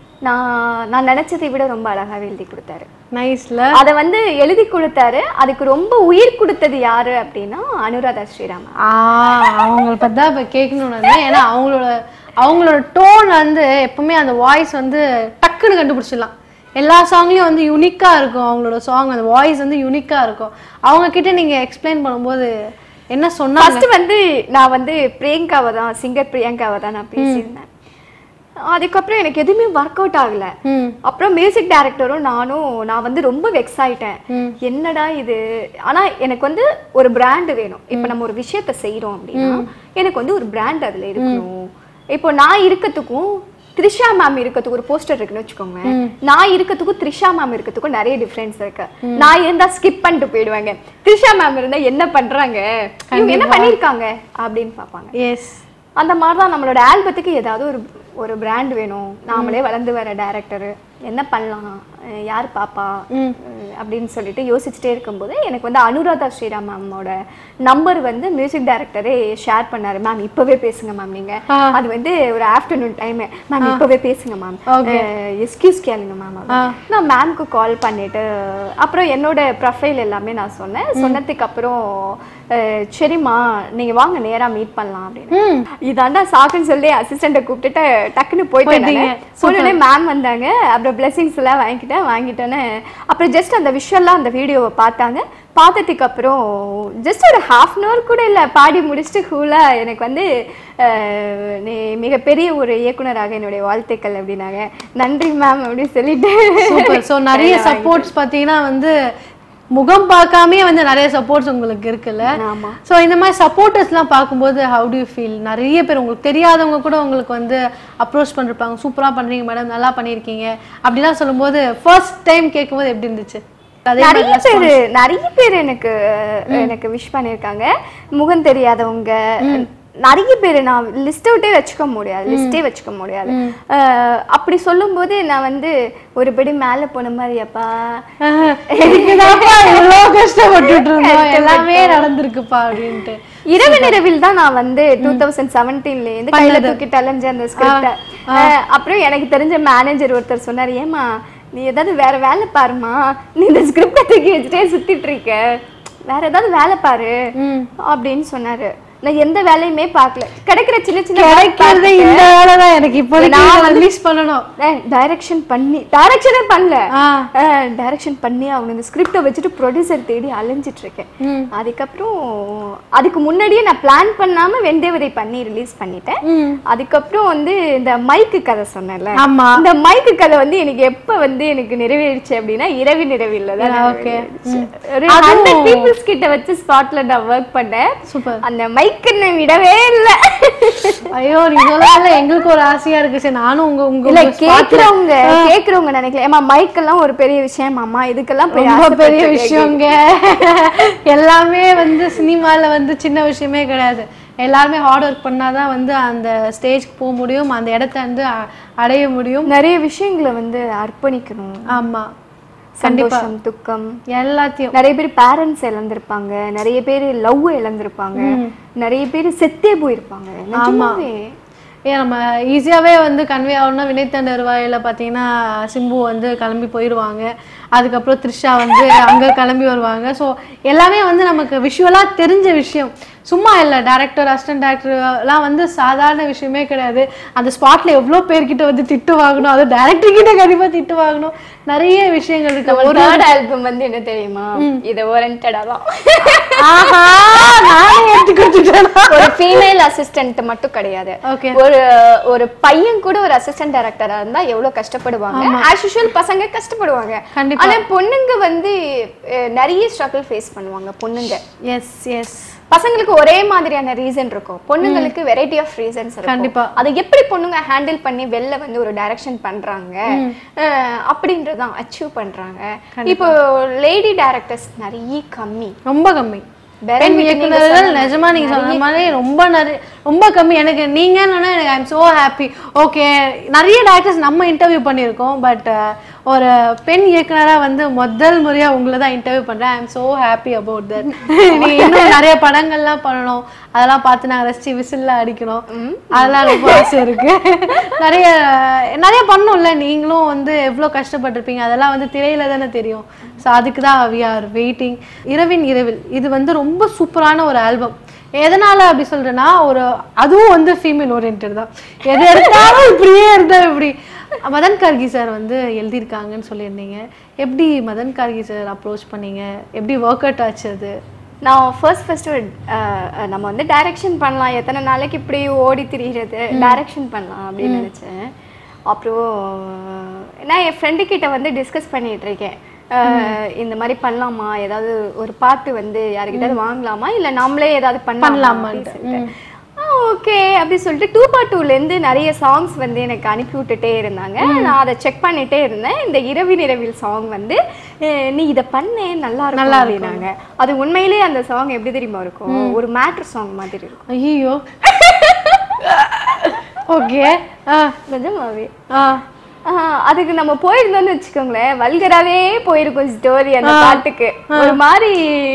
Speaker 3: நான் நான் நினைச்சதை விட ரொம்ப அழகாவே எழுதி கொடுத்தாரு
Speaker 2: நைஸ்ல
Speaker 3: அதை வந்து எழுதி கொடுத்தாரு அதுக்கு ரொம்ப உயிர் கொடுத்தது யாரு அப்படின்னா அனுராதா ஸ்ரீராமன்
Speaker 2: ஆ அவங்கள பத்தி தான் இப்போ கேட்கணும்னு இருந்தேன். ஏன்னா அவங்களோட அவங்களோட டோன் வந்து எப்பவுமே அந்த வாய்ஸ் வந்து டக்குன்னு கண்டுபிடிச்சிடலாம் எல்லா சாங்லயும் வந்து யூனிக்கா இருக்கும் அவங்களோட சாங் அந்த வாய்ஸ் வந்து யூனிக்கா இருக்கும் அவங்க கிட்ட நீங்க எக்ஸ்பிளைன் பண்ணும்போது என்ன சொன்னாங்க
Speaker 3: ஃபர்ஸ்ட் வந்து நான் வந்து பிரியங்காவை தான் சிங்கர் பிரியங்காவை தான் நான் பேசியிருந்தேன் அதுக்கப்புறம் எனக்கு எதுவுமே ஒர்க் அவுட் ஆகல
Speaker 2: ம்
Speaker 3: அப்புறம் மியூசிக் டைரக்டரும் நானும் நான் வந்து ரொம்ப வெக்ஸ் ஆயிட்டேன் என்னடா இது ஆனா எனக்கு வந்து ஒரு பிராண்ட் வேணும் இப்போ நம்ம ஒரு விஷயத்த செய்றோம் அப்படின்னா எனக்கு வந்து ஒரு பிராண்ட் அதுல இருக்கணும் இப்போ நான் இருக்கத்துக்கும் த்ரிஷா மேம் இருக்கிறதுக்கு ஒரு போஸ்டர் இருக்குன்னு வச்சுக்கோங்க நான் இருக்கிறதுக்கும் த்ரிஷா மேம் இருக்கிறதுக்கும் நிறைய டிஃபரன்ஸ் இருக்கு நான் இருந்தா ஸ்கிப் பண்ணிட்டு போயிடுவாங்க த்ரிஷா மேம் இருந்தா என்ன பண்றாங்க இவங்க என்ன பண்ணிருக்காங்க அப்படின்னு பார்ப்பாங்க
Speaker 2: எஸ்
Speaker 3: அந்த மாதிரி தான் நம்மளோட ஆல்பத்துக்கு ஏதாவது ஒரு ஒரு பிராண்ட் வேணும் நாமளே வளர்ந்து வர டைரக்டர் என்ன பண்ணலாம் அஹ் யார் பாப்பா அஹ் அப்படின்னு சொல்லிட்டு யோசிச்சுட்டே இருக்கும்போது எனக்கு வந்து அனுராதா ஸ்ரீராம் மேமோட நம்பர் வந்து மியூசிக் டைரக்டரே ஷேர் பண்ணாரு மேம் இப்பவே பேசுங்க மேம் நீங்க அது வந்து ஒரு ஆஃப்டர்நூன் டைம் மேம் இப்பவே பேசுங்க மேம் எஸ்கியூஸ் கேளுங்க மேம் நான் மேம்க்கு கால் பண்ணிட்டு அப்புறம் என்னோட ப்ரொஃபைல் எல்லாமே நான் சொன்னேன் சொன்னதுக்கு அப்புறம் அஹ் சரிம்மா நீங்க வாங்க நேரா மீட் பண்ணலாம் அப்படின்னு இதாண்டா சாக்குன்னு சொல்லி அசிஸ்டண்ட்டை கூப்பிட்டுட்டு டக்குன்னு போயிட்டேன் நானு. சொன்னோடனே மேம் வந்தாங்க அப்புறம் பிளெஸிங்ஸ் எல்லாம் வாங்கிட்டேன் வாங்கிட்டேன்னு அப்புறம் ஜஸ்ட் அந்த விஷுவலாக அந்த வீடியோவை பார்த்தாங்க பார்த்ததுக்கு அப்புறம் ஜஸ்ட் ஒரு ஹாஃப் அன் ஹவர் கூட இல்லை பாடி முடிச்சுட்டு கூலாக எனக்கு வந்து அஹ், நீ மிகப்பெரிய ஒரு இயக்குனராக என்னுடைய வாழ்த்துக்கள் அப்படின்னாங்க நன்றி மேம் அப்படின்னு சொல்லிட்டு
Speaker 2: சூப்பர் ஸோ நிறைய சப்போர்ட்ஸ் பார்த்தீங்கன்னா வந்து முகம் பார்க்காமே வந்து நிறைய சப்போர்ட்ஸ் உங்களுக்கு இருக்குல்ல
Speaker 3: ஆமா
Speaker 2: ஸோ இந்த மாதிரி சப்போர்ட்டர்ஸ்லாம் பார்க்கும்போது ஹவு டு ஃபீல் நிறைய பேர் உங்களுக்கு தெரியாதவங்க கூட உங்களுக்கு வந்து அப்ரோச் பண்ணிருப்பாங்க சூப்பராக பண்ணுறீங்க மேடம் நல்லா பண்ணியிருக்கீங்க அப்படிலாம் சொல்லும்போது ஃபர்ஸ்ட் டைம் கேட்கும்போது எப்படி இருந்துச்சு அதே மாதிரி
Speaker 3: நிறைய பேர் நிறைய பேர் எனக்கு எனக்கு விஷ் பண்ணியிருக்காங்க முகம் தெரியாதவங்க நிறைய பேர் நான் லிஸ்ட் அவுட்டே வச்சுக்க முடியாது லிஸ்டே வச்சுக்க முடியாது அஹ், அப்படி சொல்லும்போது நான் வந்து ஒரு படி மேல போன மாதிரி அப்பா
Speaker 2: இதுக்குதான்ப்பா இவ்வளோ கஷ்டப்பட்டுட்டு இருந்தோம் எல்லாமே நடந்திருக்குப்பா அப்படின்ட்டு
Speaker 3: இரவு நிறவில் தான் நான் வந்து டூ தௌசண்ட் செவன்டீன்ல இருந்து கையில தூக்கிட்டு அலைஞ்ச அந்த ஸ்கிரிப்ட அப்புறம் எனக்கு தெரிஞ்ச மேனேஜர் ஒருத்தர் சொன்னார் ஏமா நீ ஏதாவது வேற வேலை பாருமா நீ இந்த ஸ்கிரிப்டை தூக்கி வச்சுட்டே சுத்திட்டு இருக்க வேற ஏதாவது வேலை பாரு அப்படின்னு சொன்னாரு நான் எந்த வேலையுமே பார்க்கல கிடைக்கிற சின்ன சின்ன வேலை
Speaker 2: கிடைக்கிறது இந்த வேலை தான் எனக்கு இப்போதைக்கு ரிலீஸ் பண்ணணும்
Speaker 3: டைரக்ஷன் பண்ணி டைரக்ஷனே பண்ணல
Speaker 2: ஆ
Speaker 3: டைரக்ஷன் பண்ணி அவங்க இந்த ஸ்கிரிப்டை வச்சுட்டு ப்ரொடியூசர் தேடி அலைஞ்சிட்டு இருக்கேன் அதுக்கப்புறம் அதுக்கு முன்னாடியே நான் பிளான் பண்ணாம வெந்தேவதை பண்ணி ரிலீஸ் பண்ணிட்டேன் அதுக்கப்புறம் வந்து இந்த மைக்கு கதை சொன்னேன்ல
Speaker 2: ஆமா
Speaker 3: இந்த மைக்கு கதை வந்து எனக்கு எப்ப வந்து எனக்கு நிறைவேறிச்சு அப்படின்னா இரவு நிறவில்ல தான்
Speaker 2: ஓகே
Speaker 3: ஒரு ஹண்ட்ரட் பீப்புள்ஸ் கிட்ட வச்சு ஸ்பாட்ல நான் ஒர்க் பண்ணேன்
Speaker 2: சூப்பர்
Speaker 3: அந்த மைக்கு நான் விடவே இல்லை
Speaker 2: ஐயோ நீங்க சொல்லல எங்களுக்கு ஒரு ஆசையா இருக்கு சரி நானும் உங்க உங்க
Speaker 3: இல்ல
Speaker 2: உங்க spot ல-
Speaker 3: கேக்குறவங்க கேக்குறவங்க நினைக்கல ஏமா மைக் எல்லாம் ஒரு பெரிய விஷயம் அம்மா இதுக்கெல்லாம் போய்
Speaker 2: ரொம்ப பெரிய
Speaker 3: ஆசைப்பட்டு
Speaker 2: விஷயங்க எல்லாமே வந்து சினிமால வந்து சின்ன விஷயமே கிடையாது எல்லாருமே ஹார்ட் ஒர்க் பண்ணாதான் வந்து அந்த ஸ்டேஜ்க்கு போக முடியும் அந்த இடத்த வந்து அ- அடைய முடியும்
Speaker 3: நிறைய விஷயங்களை வந்து அர்ப்பணிக்கணும்
Speaker 2: ஆமா
Speaker 3: சந்தோஷம் துக்கம்
Speaker 2: எல்லாத்தையும்
Speaker 3: நிறைய பேர் பேரண்ட்ஸ் இழந்திருப்பாங்க நிறைய பேர் லவ் இழந்திருப்பாங்க நிறைய பேர் செத்தே போயிருப்பாங்க நிஜமாவே
Speaker 2: ஏன் நம்ம ஈஸியாகவே வந்து கன்வே ஆகணும்னா வினைத்தண்ட வருவாயில் பார்த்தீங்கன்னா சிம்பு வந்து கிளம்பி போயிடுவாங்க அதுக்கப்புறம் த்ரிஷா வந்து அங்கே கிளம்பி வருவாங்க ஸோ எல்லாமே வந்து நமக்கு விஷுவலாக தெரிஞ்ச விஷயம் சும்மா இல்லை டேரக்டர் அசிஸ்டன்ட் டேரக்டர் எல்லாம் வந்து சாதாரண விஷயமே கிடையாது அந்த ஸ்பாட்ல எவ்வளோ பேர்கிட்ட வந்து திட்டு வாங்கணும் அதுவும் டேரக்டர் கிட்ட கண்டிப்பா திட்டு வாங்கணும் நிறைய விஷயங்கள் இருக்கு
Speaker 3: ஒரு
Speaker 2: ஒரு
Speaker 3: தேர்ட் ஆல்பம் வந்து என்ன தெரியுமா இது ஓரண்டடா தான்
Speaker 2: ஆஹா நானே எடுத்து கொடுத்துட்டேன்
Speaker 3: ஒரு ஃபீமேல் அசிஸ்டன்ட் மட்டும் கிடையாது
Speaker 2: ஓகே
Speaker 3: ஒரு ஒரு பையன் கூட ஒரு அசிஸ்டன்ட் டைரக்டரா இருந்தா எவ்வளவு கஷ்டப்படுவாங்க ஆஸ் யூஷுவல் பசங்க கஷ்டப்படுவாங்க
Speaker 2: கண்டிப்பா.
Speaker 3: ஆனா பொண்ணுங்க வந்து அஹ், நிறைய ஸ்ட்ரகிள் ஃபேஸ் பண்ணுவாங்க பொண்ணுங்க
Speaker 2: எஸ் எஸ்
Speaker 3: பசங்களுக்கு ஒரே மாதிரியான ரீசன் இருக்கும் பொண்ணுங்களுக்கு வெரைட்டி ஆஃப் ரீசன்ஸ் இருக்கும்
Speaker 2: கண்டிப்பா.
Speaker 3: அதை எப்படி பொண்ணுங்க ஹேண்டில் பண்ணி வெளில வந்து ஒரு டைரக்ஷன் பண்றாங்க அஹ், அப்படின்றதான் அச்சீவ் பண்றாங்க இப்போ லேடி டைரக்டர்ஸ் நிறைய கம்மி
Speaker 2: ரொம்ப கம்மி
Speaker 3: வேற
Speaker 2: பெண்
Speaker 3: வீட்டு நீங்க
Speaker 2: இயக்குனர்கள்
Speaker 3: சொன்ன
Speaker 2: நிஜமா நீங்க சொன்ன மாதிரி ரொம்ப நிறைய ரொம்ப கம்மி எனக்கு நீங்கன்னா எனக்கு ஐம் சோ ஹாப்பி ஓகே நிறைய டேரக்டர்ஸ் நம்ம இன்டர்வியூ பண்ணியிருக்கோம் பட் ஒரு பெண் இயக்குனரா வந்து முதல் முறையா உங்களை தான் இன்டர்வியூ பண்றேன் I'm so happy about that நீங்க இன்னும் நிறைய படங்கள்லாம் பண்ணணும் அதெல்லாம் பார்த்து நாங்க ரசிச்சு விசில்லாம் அடிக்கணும் அதெல்லாம் ரொம்ப ஆசை இருக்கு நிறைய நிறைய பண்ணோம்ல நீங்களும் வந்து எவ்வளோ கஷ்டப்பட்டிருப்பீங்க அதெல்லாம் வந்து திரையில தானே தெரியும் ஸோ அதுக்கு தான் வி ஆர் வெயிட்டிங் இரவின் இரவில் இது வந்து ரொம்ப சூப்பரான ஒரு ஆல்பம் எதனால அப்படி சொல்றேன்னா ஒரு அதுவும் வந்து ஃபீமேல் ஓரியன்ட் தான் எது எடுத்தாலும் இப்படியே இருந்தா இப்படி மதன் கார்கி சார் வந்து எழுதியிருக்காங்கன்னு சொல்லியிருந்தீங்க எப்படி மதன் கார்கி சார் அப்ரோச் பண்ணீங்க எப்படி ஒர்க் அவுட் ஆச்சு அது
Speaker 3: நான் ஃபர்ஸ்ட் ஃபர்ஸ்ட் நம்ம வந்து டைரக்ஷன் பண்ணலாம் எத்தனை நாளைக்கு இப்படி ஓடி திரிகிறது டைரக்ஷன் பண்ணலாம் அப்படின்னு நினைச்சேன் அப்புறம் நான் என் ஃப்ரெண்டு கிட்ட வந்து டிஸ்கஸ் பண்ணிட்டு இருக்கேன் அஹ், இந்த மாதிரி பண்ணலாமா ஏதாவது ஒரு பாட்டு வந்து யாருக்கிட்டாவது வாங்கலாமா இல்ல நாமளே ஏதாவது பண்ணலாமா ஓகே அப்படி சொல்லிட்டு டூ பார் டூலேருந்து நிறைய சாங்ஸ் வந்து எனக்கு அனுப்பி விட்டுட்டே இருந்தாங்க நான் அதை செக் பண்ணிட்டே இருந்தேன் இந்த இரவி நிறவில் சாங் வந்து அஹ், நீ இதை பண்ணு நல்லா இருக்கும்
Speaker 2: நல்லா
Speaker 3: அப்படின்னாங்க அது உண்மையிலேயே அந்த சாங் எப்படி தெரியுமா இருக்கும் ஒரு மேட்ரு சாங் மாதிரி இருக்கும்
Speaker 2: ஐயோ ஓகே ஆ
Speaker 3: நிஜமாவே
Speaker 2: ஆ
Speaker 3: ஆஹ் அதுக்கு நம்ம போயிருந்தோம்னு வச்சுக்கோங்களேன் வல்கராவே போயிருக்கும் ஸ்டோரி அந்த பாட்டுக்கு ஒரு மாதிரி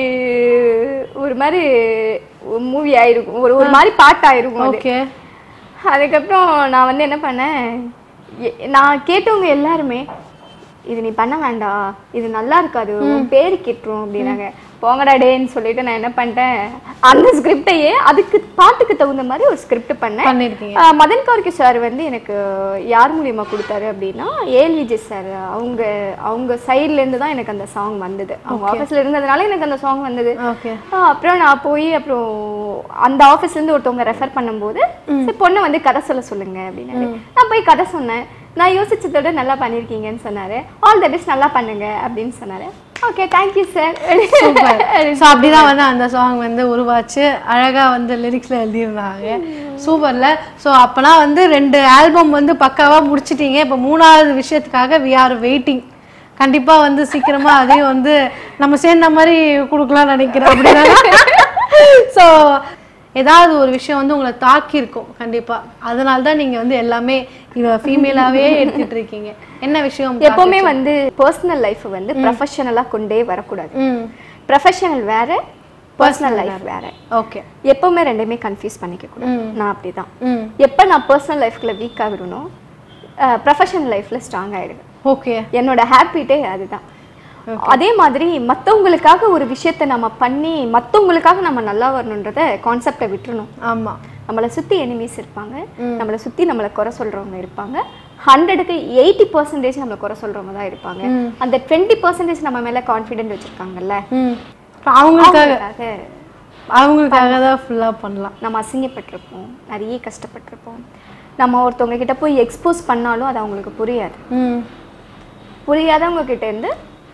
Speaker 3: ஒரு மாதிரி மூவி ஆயிருக்கும் ஒரு ஒரு மாதிரி பாட்டு ஆயிருக்கும் அது
Speaker 2: ஓகே
Speaker 3: அதுக்கப்புறம் நான் வந்து என்ன பண்ணேன் எ- நான் கேட்டவங்க எல்லாருமே இது நீ பண்ண வேண்டாம் இது நல்லா இருக்காது உன் பேரு கெட்டுரும் அப்படின்னாங்க போங்கடா டேன்னு சொல்லிட்டு நான் என்ன பண்ணிட்டேன் அந்த ஸ்கிரிப்டையே அதுக்கு பாட்டுக்கு தகுந்த மாதிரி ஒரு ஸ்கிரிப்ட் பண்ணேன்
Speaker 2: பண்ணிருக்கீங்க
Speaker 3: ஆஹ் மதன் கார்கி சார் வந்து எனக்கு யார் மூலியமா கொடுத்தாரு அப்படின்னா ஏஎல் விஜய் சார் அவங்க அவங்க சைட்ல இருந்து தான் எனக்கு அந்த சாங் வந்தது அவங்க ஆஃபீஸ்ல இருந்ததுனால எனக்கு அந்த சாங் வந்தது
Speaker 2: ஓகே
Speaker 3: ஆஹ் அப்புறம் நான் போய் அப்புறம் அந்த ஆஃபீஸ்ல இருந்து ஒருத்தவங்க ரெஃபர் பண்ணும்போது சரி பொண்ணை வந்து கதை சொல்ல சொல்லுங்க அப்படின்னு நான் போய் கதை சொன்னேன் நான் யோசிச்சதோட நல்லா பண்ணிருக்கீங்கன்னு சொன்னாரு ஆல் த பெஸ்ட் நல்லா பண்ணுங்க அப்படின்னு சொன்னாரு okay thank you sir
Speaker 2: super so அப்படிதான் வந்து அந்த சாங் வந்து உருவாச்சு அழகா வந்து லிரிக்ஸ்ல எழுதியிருந்தாங்க சூப்பர்ல ஸோ அப்பனா வந்து ரெண்டு ஆல்பம் வந்து பக்காவா முடிச்சிட்டீங்க இப்போ மூணாவது விஷயத்துக்காக வி ஆர் வெயிட்டிங் கண்டிப்பா வந்து சீக்கிரமா அதையும் வந்து நம்ம சேர்ந்த மாதிரி கொடுக்கலாம்னு நினைக்கிறேன் அப்படின்னா ஸோ ஏதாவது ஒரு விஷயம் வந்து உங்களை தாக்கி இருக்கும் கண்டிப்பா அதனால தான் நீங்க வந்து எல்லாமே இவ ஃபீமேலாவே எடுத்துட்டு இருக்கீங்க என்ன விஷயம்
Speaker 3: எப்பவுமே வந்து பர்சனல் லைஃப் வந்து ப்ரொஃபஷனலா கொண்டே வரக்கூடாது
Speaker 2: ம்
Speaker 3: ப்ரொஃபஷனல் வேற பர்சனல் லைஃப் வேற
Speaker 2: ஓகே
Speaker 3: எப்பவுமே ரெண்டுமே கன்ஃபியூஸ் பண்ணிக்க கூடாது நான் அப்படிதான்
Speaker 2: ம்
Speaker 3: எப்போ நான் பர்சனல் லைஃப்ல வீக் ஆகிடனோ ப்ரொஃபஷனல் லைஃப்ல ஸ்ட்ராங் ஆயிடுவேன்
Speaker 2: ஓகே
Speaker 3: என்னோட ஹாப்பிட்டே அதுதான் அதே மாதிரி மத்தவங்களுக்காக ஒரு விஷயத்த நம்ம பண்ணி மத்தவங்களுக்காக நம்ம நல்லா வரணுன்றத கான்செப்டை விட்டுறணும்
Speaker 2: ஆமா
Speaker 3: நம்மளை சுத்தி எனிமீஸ் இருப்பாங்க நம்மளை சுத்தி நம்மளை குறை சொல்றவங்க இருப்பாங்க ஹண்ட்ரடுக்கு எயிட்டி பர்சன்டேஜ் நம்மளை குறை சொல்றவங்க தான் இருப்பாங்க அந்த டுவெண்ட்டி பர்சன்டேஜ் நம்ம மேல கான்ஃபிடென்ட் வச்சிருக்காங்கல்ல
Speaker 2: ம் அவங்களுக்காக
Speaker 3: அவங்களுக்காக
Speaker 2: அவங்களுக்காக தான் ஃபுல்லா பண்ணலாம்
Speaker 3: நம்ம அசிங்கப்பட்டிருப்போம் நிறைய கஷ்டப்பட்டிருப்போம் நம்ம ஒருத்தவங்க கிட்ட போய் எக்ஸ்போஸ் பண்ணாலும் அது அவங்களுக்கு புரியாது
Speaker 2: ம்
Speaker 3: புரியாதவங்க கிட்ட இருந்து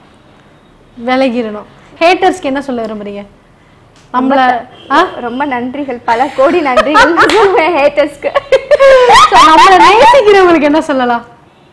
Speaker 2: விலகிடணும் ஹேட்டர்ஸ்க்கு என்ன சொல்ல விரும்புறீங்க நம்மள ஆ
Speaker 3: ரொம்ப நன்றிகள் பல கோடி நன்றிகள் ஹேட்டர்ஸ்க்கு
Speaker 2: So, நம்மள நேசிக்கிறவங்களுக்கு என்ன சொல்லலாம்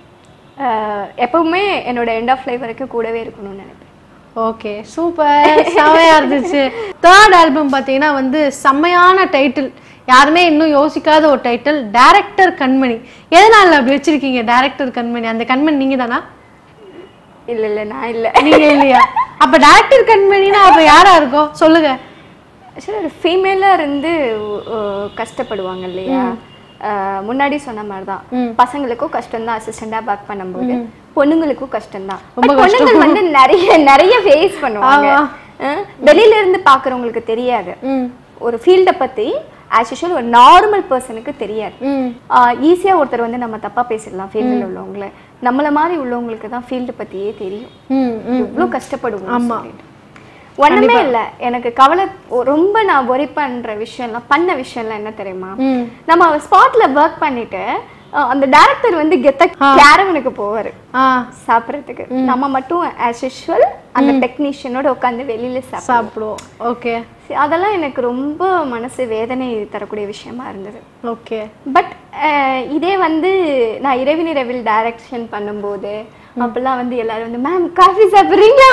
Speaker 3: எப்பவுமே என்னோட எண்ட் ஆஃப் லைஃப் வரைக்கும் கூடவே இருக்கணும்னு நினைப்பேன்
Speaker 2: ஓகே சூப்பர் செமையா இருந்துச்சு தேர்ட் ஆல்பம் பார்த்தீங்கன்னா வந்து செம்மையான டைட்டில் யாருமே இன்னும் யோசிக்காத ஒரு டைட்டில் டைரக்டர் கண்மணி எதனால அப்படி வச்சிருக்கீங்க டைரக்டர் கண்மணி அந்த கண்மணி நீங்க தானா
Speaker 3: இல்ல இல்ல நான் இல்ல
Speaker 2: நீங்க இல்லையா அப்ப டைரக்டர் கண்மணினா அப்ப யாரா இருக்கும் சொல்லுங்க
Speaker 3: ஆக்சுவலி ஒரு ஃபீமேலா இருந்து அஹ், கஷ்டப்படுவாங்க இல்லையா அஹ், முன்னாடி சொன்ன மாதிரி தான் பசங்களுக்கும் கஷ்டம் தான் அசிஸ்டண்டா ஒர்க் பண்ணும்போது பொண்ணுங்களுக்கும் கஷ்டம் தான் பொண்ணுங்கள் வந்து நிறைய நிறைய ஃபேஸ் பண்ணுவாங்க
Speaker 2: ஆமா.
Speaker 3: அஹ், வெளியில இருந்து பாக்குறவங்களுக்கு தெரியாது
Speaker 2: ம்
Speaker 3: ஒரு ஃபீல்டை பத்தி ஆஸ் யூஷுவல் ஒரு நார்மல் பர்சனுக்கு தெரியாது
Speaker 2: ம்
Speaker 3: ஈஸியா ஒருத்தர் வந்து நம்ம தப்பா பேசிடலாம் ஃபீல்டில் உள்ளவங்கள நம்மள மாதிரி உள்ளவங்களுக்கு தான் ஃபீல்டு பத்தியே தெரியும்
Speaker 2: ம் ம்
Speaker 3: எவ்வளோ கஷ்டப்படுவோம் சொல்லிட்டு. ஒண்ணுமே இல்ல எனக்கு கவலை ஒ- ரொம்ப நான் ஒரி பண்ற விஷயம்லாம் பண்ண விஷயம்லாம் என்ன தெரியுமா
Speaker 2: ம்
Speaker 3: நம்ம ஸ்பாட்ல ஒர்க் பண்ணிட்டு அஹ், அந்த டைரக்டர் வந்து கெத்த கேரவனுக்கு போவாரு
Speaker 2: ஆ
Speaker 3: சாப்பிட்றதுக்கு நம்ம மட்டும் ஆஸ் யூஷுவல் அந்த டெக்னீஷியனோட உட்காந்து வெளியில சாப்பிடுவோம்
Speaker 2: சாப்பிடுவோம் ஓகே
Speaker 3: அதெல்லாம் எனக்கு ரொம்ப மனசு வேதனை தரக்கூடிய விஷயமா இருந்தது
Speaker 2: ஓகே
Speaker 3: பட் இதே வந்து நான் இரவினி ரவில் டைரக்ஷன் பண்ணும்போது அப்பெல்லாம் வந்து எல்லாரும் வந்து மேம் காஃபி சாப்பிட்றீங்களா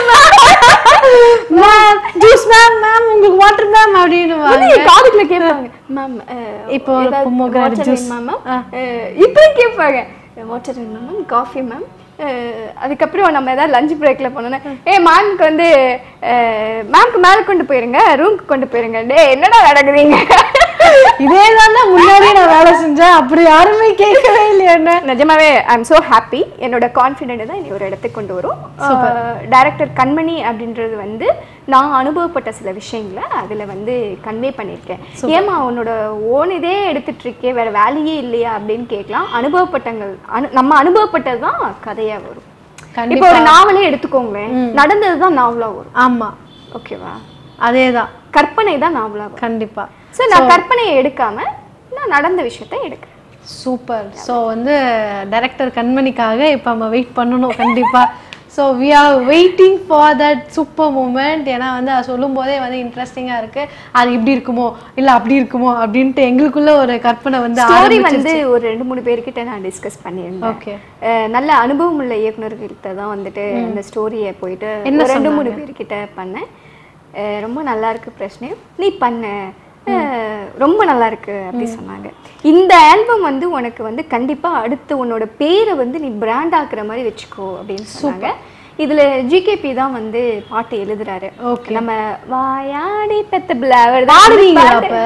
Speaker 2: மேம் ஜூஸ் மேம் மேம் உங்களுக்கு வாட்டர் மேம் அப்படின்னு
Speaker 3: மேம் காதுக்குள்ள கேட்பாங்க மேம்
Speaker 2: இப்போ ஒரு pomegranate juice.
Speaker 3: மேம் இப்போ கேட்பாங்க வாட்டர் வேணுமா மேம் காஃபி மேம் அதுக்கப்புறம் நம்ம ஏதாவது லஞ்ச் பிரேக்ல போனோன்னா ஏ மேம்க்கு வந்து மேம்க்கு மேலே கொண்டு போயிருங்க ரூம்க்கு கொண்டு போயிருங்க டே என்னடா நடக்குறீங்க
Speaker 2: இதே தானே முன்னாடி நான் வேலை செஞ்சேன் அப்படி யாருமே கேட்கவே இல்லையா என்ன
Speaker 3: நிஜமாவே ஐ எம் ஸோ ஹாப்பி என்னோட கான்ஃபிடென்ட் தான் என்னை ஒரு இடத்துக்கு கொண்டு வரும் டைரக்டர் கண்மணி அப்படின்றது வந்து நான் அனுபவப்பட்ட சில விஷயங்களை அதில் வந்து கன்வே பண்ணியிருக்கேன் ஏமா உன்னோட ஓன் இதே எடுத்துட்டு இருக்கே வேற வேலையே இல்லையா அப்படின்னு கேட்கலாம் அனுபவப்பட்டங்கள் அனு நம்ம அனுபவப்பட்டது தான் கதையா வரும் இப்போ
Speaker 2: கண்டிப்பா
Speaker 3: ஒரு நாவலே எடுத்துக்கோங்களேன் நடந்தது தான் நாவலா வரும்
Speaker 2: ஆமா
Speaker 3: ஓகேவா
Speaker 2: அதேதான்
Speaker 3: கற்பனை தான் நாவலா வரும்
Speaker 2: கண்டிப்பா
Speaker 3: ஸோ நான் கற்பனையை எடுக்காம நான் நடந்த விஷயத்தை எடுக்கிறேன்
Speaker 2: சூப்பர் ஸோ வந்து டைரக்டர் கண்மணிக்காக இப்போ நம்ம வெயிட் பண்ணணும் கண்டிப்பா so we are waiting for that super moment ஏன்னா வந்து அது சொல்லும் போதே வந்து இன்ட்ரெஸ்டிங்காக இருக்கு அது இப்படி இருக்குமோ இல்லை அப்படி இருக்குமோ அப்படின்ட்டு எங்களுக்குள்ள ஒரு கற்பனை வந்து
Speaker 3: ஸ்டோரி வந்து ஒரு ரெண்டு மூணு பேர்கிட்ட நான் டிஸ்கஸ் பண்ணியிருந்தேன்
Speaker 2: ஓகே
Speaker 3: அஹ் நல்ல அனுபவம் உள்ள இயக்குனர்கிட்ட தான் வந்துட்டு இந்த ஸ்டோரியை போயிட்டு
Speaker 2: என்ன
Speaker 3: ஒரு ரெண்டு மூணு பேர்கிட்ட பண்ணேன் அஹ் ரொம்ப நல்லா இருக்கு பிரச்சனை நீ பண்ண அஹ் ரொம்ப நல்லா இருக்கு அப்படி சொன்னாங்க இந்த ஆல்பம் வந்து உனக்கு வந்து கண்டிப்பா அடுத்து உன்னோட பேரை வந்து நீ பிராண்ட் ஆக்குற மாதிரி வச்சுக்கோ அப்படின்னு சொன்னாங்க இதுல ஜிகேபி தான் வந்து பாட்டு எழுதுறாரு
Speaker 2: Okay.
Speaker 3: நம்ம வாயாடி பெத்த பிள்ளை அவர்
Speaker 2: பாடுவீங்களா அப்ப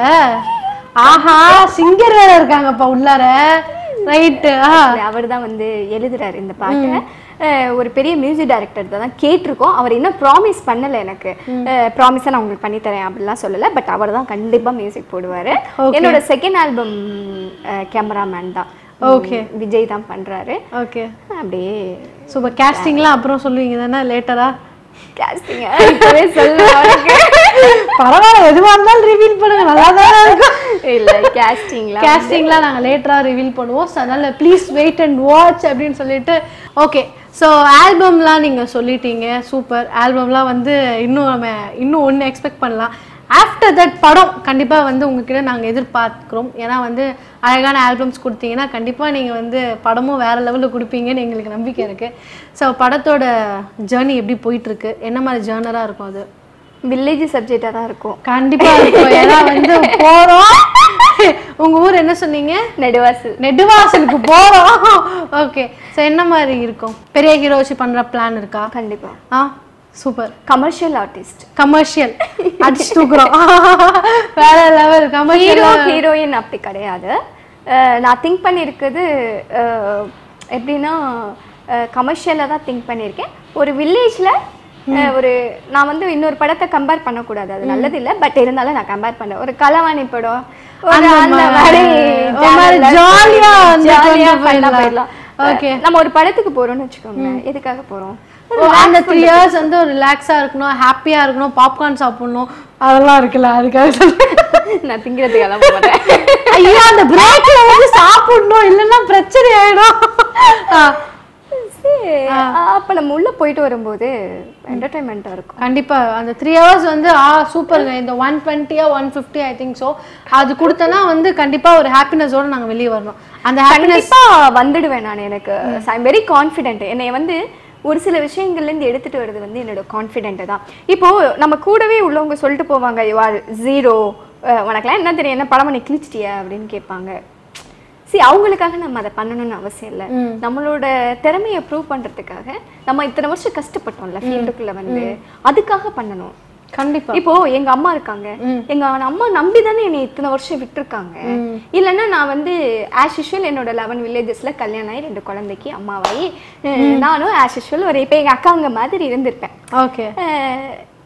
Speaker 2: ஆஹா சிங்கர் வேற இருக்காங்கப்பா உள்ளார ரைட்டு ஆ
Speaker 3: அவர் தான் வந்து எழுதுறாரு இந்த பாட்டை அஹ் ஒரு பெரிய மியூசிக் டைரக்டர் தான் கேட்டிருக்கோம் அவர் இன்னும் ப்ராமிஸ் பண்ணல எனக்கு ப்ராமிஸாக நான் உங்களுக்கு பண்ணித்தரேன் அப்படிலாம் சொல்லலை பட் அவர் தான் கண்டிப்பாக மியூசிக் போடுவார் என்னோட செகண்ட் ஆல்பம் கேமராமேன் தான்
Speaker 2: Okay.
Speaker 3: விஜய் தான் பண்றாரு
Speaker 2: ஓகே
Speaker 3: அப்படியே
Speaker 2: சூப்பர் கேஸ்டிங்லாம் அப்புறம் சொல்லுவீங்க தானே லேட்டரா
Speaker 3: கேஸ்டிங் இப்பவே சொல்லுவாங்க
Speaker 2: பரவாயில்ல எதுவா இருந்தாலும் ரிவீல் பண்ணுங்க நல்லா தானே இருக்கும்
Speaker 3: இல்ல கேஸ்டிங்லாம்
Speaker 2: கேஸ்டிங்லாம் நாங்கள் லேட்டராக ரிவீல் பண்ணுவோம் ஸோ அதனால் ப்ளீஸ் வெயிட் அண்ட் வாட்ச் அப்படின்னு சொல்லிட்டு ஓகே ஸோ ஆல்பம்லாம் நீங்கள் சொல்லிட்டீங்க சூப்பர் ஆல்பம்லாம் வந்து இன்னும் நம்ம இன்னும் ஒன்று எக்ஸ்பெக்ட் பண்ணலாம் ஆஃப்டர் தட் படம் கண்டிப்பாக வந்து உங்ககிட்ட நாங்கள் எதிர்பார்க்குறோம் ஏன்னா வந்து அழகான ஆல்பம்ஸ் கொடுத்தீங்கன்னா கண்டிப்பாக நீங்கள் வந்து படமும் வேறு லெவலில் கொடுப்பீங்கன்னு எங்களுக்கு நம்பிக்கை இருக்குது ஸோ படத்தோட ஜேர்னி எப்படி போயிட்டுருக்கு என்ன மாதிரி ஜேர்னராக இருக்கும் அது
Speaker 3: வில்லேஜ் சப்ஜெக்டாக தான் இருக்கும்
Speaker 2: கண்டிப்பா இருக்கும் ஏன்னா வந்து போறோம் உங்க ஊர் என்ன சொன்னீங்க
Speaker 3: நெடுவாசல்
Speaker 2: நெடுவாசலுக்கு போறோம் ஓகே சோ என்ன மாதிரி இருக்கும் பெரிய ஹீரோ வச்சு பண்ற பிளான் இருக்கா
Speaker 3: கண்டிப்பா
Speaker 2: ஆ சூப்பர்
Speaker 3: கமர்ஷியல் ஆர்டிஸ்ட்
Speaker 2: கமர்ஷியல் அடிச்சு தூக்குறோம் வேற லெவல் கமர்ஷியல்
Speaker 3: ஹீரோ ஹீரோயின் அப்படி கிடையாது அஹ் நான் திங்க் பண்ணியிருக்கிறது அஹ் எப்படின்னா கமர்ஷியலாக தான் திங்க் பண்ணியிருக்கேன் ஒரு வில்லேஜில் ஒரு நான் வந்து இன்னொரு படத்தை கம்பேர் பண்ணக்கூடாது அது நல்லது இல்லை பட் இருந்தாலும் நான் கம்பேர் பண்ணேன் ஒரு கலவாணி படம் ஒரு
Speaker 2: அந்த
Speaker 3: அந்த
Speaker 2: மாதிரி,
Speaker 3: மாதிரி
Speaker 2: ஒரு மாதிரி jolly-ஆ வந்து
Speaker 3: ஜாலியாக
Speaker 2: கொண்டு
Speaker 3: பண்ண
Speaker 2: போயிடலாம்.
Speaker 3: போயிடலாம்
Speaker 2: Okay.
Speaker 3: நம்ம ஒரு படத்துக்கு போறோம்னு வச்சுக்கோங்களேன் எதுக்காக போறோம்
Speaker 2: அந்த த்ரீ இயர்ஸ் வந்து ஒரு ரிலாக்ஸா இருக்கணும் ஹாப்பியா இருக்கணும் பாப்கார்ன் சாப்பிடணும் அதெல்லாம் இருக்குல்ல அதுக்காக சொல்றேன்.
Speaker 3: நான் திங்கிறதுக்கெல்லாம் போக மாட்டேன்
Speaker 2: ஐயோ அந்த பிரேக்ல வந்து சாப்பிடணும் இல்லைன்னா பிரச்சனை ஆயிடும் ஆ,
Speaker 3: சரி, அப்ப நம்ம உள்ள போயிட்டு வரும்போது என்டர்டைன்மெண்ட்டாக இருக்கும்
Speaker 2: கண்டிப்பா அந்த த்ரீ ஹவர்ஸ் வந்து ஆ சூப்பருங்க இந்த ஒன் டுவெண்ட்டியா one fifty I think so அது கொடுத்தனா வந்து கண்டிப்பா ஒரு ஹாப்பினஸோட நாங்க வெளியே வரணும் அந்த ஹாப்பினஸ்
Speaker 3: கண்டிப்பா வந்துடுவேன் நான் எனக்கு ஐ எம் வெரி கான்ஃபிடென்ட் என்னை வந்து ஒரு சில விஷயங்கள்ல இருந்து எடுத்துட்டு வர்றது வந்து என்னோட கான்ஃபிடென்ட் தான் இப்போ நம்ம கூடவே உள்ளவங்க சொல்லிட்டு போவாங்க யூ ஆர் ஜீரோ உனக்கெல்லாம் என்ன தெரியும் என்ன படம் நீ கிழிச்சிட்டியா அப்படின்னு கேட்பாங்க சரி அவங்களுக்காக நம்ம அதை பண்ணணும்னு அவசியம் இல்லை நம்மளோட திறமையை ப்ரூவ் பண்றதுக்காக நம்ம இத்தனை வருஷம் கஷ்டப்பட்டோம்ல ஃபீல்டுக்குள்ள வந்து அதுக்காக பண்ணணும்
Speaker 2: கண்டிப்பா
Speaker 3: இப்போ எங்க அம்மா இருக்காங்க எங்க அம்மா நம்பி தானே என்னை இத்தனை வருஷம் விட்டுருக்காங்க இல்லைன்னா நான் வந்து ஆஸ் யூஷுவல் என்னோட லெவன் வில்லேஜஸ்ல கல்யாணம் ஆகி ரெண்டு குழந்தைக்கு அம்மாவாயி அஹ் நானும் ஆஸ் யூஷுவல் ஒரு இப்போ எங்க அக்காங்க மாதிரி இருந்திருப்பேன்
Speaker 2: ஓகே
Speaker 3: அஹ்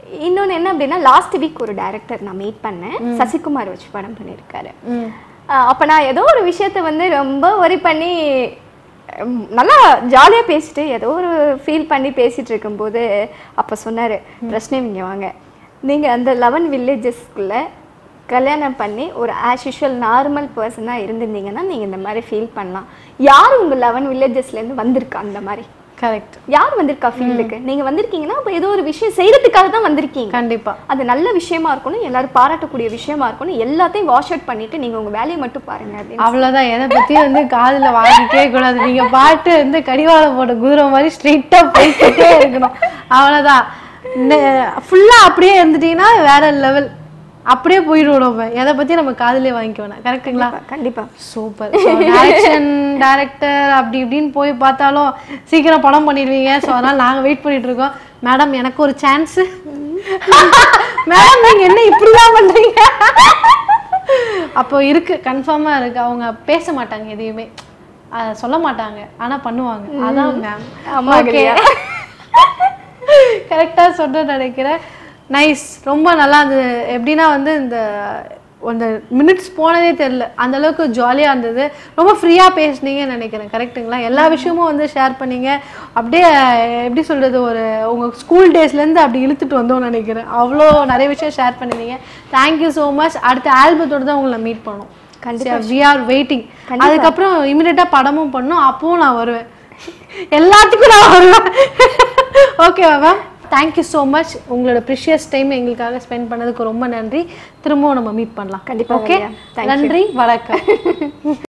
Speaker 3: இன்னொன்னு என்ன அப்படின்னா லாஸ்ட் வீக் ஒரு டைரக்டர் நான் மீட் பண்ணேன் சசிகுமார் வச்சு படம் பண்ணியிருக்காரு
Speaker 2: ம்
Speaker 3: ஆஹ் அப்ப நான் ஏதோ ஒரு விஷயத்த வந்து ரொம்ப ஒரி பண்ணி உம், நல்லா ஜாலியா பேசிட்டு ஏதோ ஒரு ஃபீல் பண்ணி பேசிட்டு இருக்கும்போது அப்ப சொன்னாரு பிரச்சனை இங்க வாங்க நீங்க அந்த லெவன் வில்லேஜஸ்க்குள்ள கல்யாணம் பண்ணி ஒரு ஆஸ் யூஷுவல் நார்மல் பர்சனாக இருந்திருந்தீங்கன்னா நீங்க இந்த மாதிரி ஃபீல் பண்ணலாம் யார் உங்க லெவன் இருந்து வந்திருக்கா அந்த மாதிரி
Speaker 2: கரெக்ட்
Speaker 3: யார் வந்திருக்கா ஃபீல்டுக்கு நீங்க வந்திருக்கீங்கன்னா அப்ப ஏதோ ஒரு விஷயம் செய்யறதுக்காக தான் வந்திருக்கீங்க
Speaker 2: கண்டிப்பா
Speaker 3: அது நல்ல விஷயமா இருக்கணும் எல்லாரும் பாராட்டக்கூடிய விஷயமா இருக்கணும் எல்லாத்தையும் வாஷ் அவுட் பண்ணிட்டு நீங்க உங்க வேலையை மட்டும் பாருங்க அப்படின்னு
Speaker 2: அவ்வளவுதான் எதை பத்தியும் வந்து காதுல வாங்கிக்கவே கூடாது நீங்க பாட்டு வந்து கடிவாளம் போட்ட குதிரை மாதிரி ஸ்ட்ரெயிட்டா போய்கிட்டே இருக்கணும் அவ்வளவுதான் ஃபுல்லா அப்படியே இருந்துட்டீங்கன்னா வேற லெவல் அப்படியே போயிடுவோம் நம்ம எதை பத்தி நம்ம காதுலயே வாங்கிக்க வேணாம் கரெக்ட்டுங்களா
Speaker 3: கண்டிப்பா
Speaker 2: சூப்பர் டைரக்ஷன் டைரக்டர் அப்படி இப்படின்னு போய் பார்த்தாலும் சீக்கிரம் படம் பண்ணிடுவீங்க ஸோ அதனால நாங்க வெயிட் பண்ணிட்டு இருக்கோம் மேடம் எனக்கு ஒரு சான்ஸ் மேடம் நீங்க என்ன இப்படிலாம் பண்றீங்க அப்போ இருக்கு கன்ஃபார்மா இருக்கு அவங்க பேச மாட்டாங்க எதையுமே அத சொல்ல மாட்டாங்க ஆனா பண்ணுவாங்க அதான் மேம்
Speaker 3: ஆமா
Speaker 2: ஓகே
Speaker 3: கல்யா.
Speaker 2: கரெக்டாக சொல்ல நினைக்கிறேன் நைஸ் ரொம்ப நல்லா இருந்தது எப்படின்னா வந்து இந்த அந்த மினிட்ஸ் போனதே தெரில அந்த அளவுக்கு ஜாலியாக இருந்தது ரொம்ப ஃப்ரீயாக பேசுனீங்கன்னு நினைக்கிறேன் கரெக்ட்டுங்களா எல்லா விஷயமும் வந்து ஷேர் பண்ணீங்க அப்படியே எப்படி சொல்கிறது ஒரு உங்கள் ஸ்கூல் டேஸ்லேருந்து அப்படி இழுத்துட்டு வந்தோம்னு நினைக்கிறேன் அவ்வளோ நிறைய விஷயம் ஷேர் பண்ணிருந்தீங்க தேங்க்யூ ஸோ மச் அடுத்த ஆல்பத்தோட தான் உங்களை மீட் பண்ணோம்
Speaker 3: கண்டிப்பா.
Speaker 2: வி ஆர் வெயிட்டிங் அதுக்கப்புறம் இமிடியட்டாக படமும் பண்ணோம் அப்பவும் நான் வருவேன் எல்லாத்துக்கும் நான் வருவேன் ஓகேவா மேம் தேங்க்யூ ஸோ மச் உங்களோட ப்ரிஷியஸ் டைம் எங்களுக்காக ஸ்பெண்ட் பண்ணதுக்கு ரொம்ப நன்றி திரும்பவும் நம்ம மீட் பண்ணலாம்
Speaker 3: கண்டிப்பா,
Speaker 2: ஓகே
Speaker 3: கல்யா. Thank you.
Speaker 2: நன்றி வணக்கம்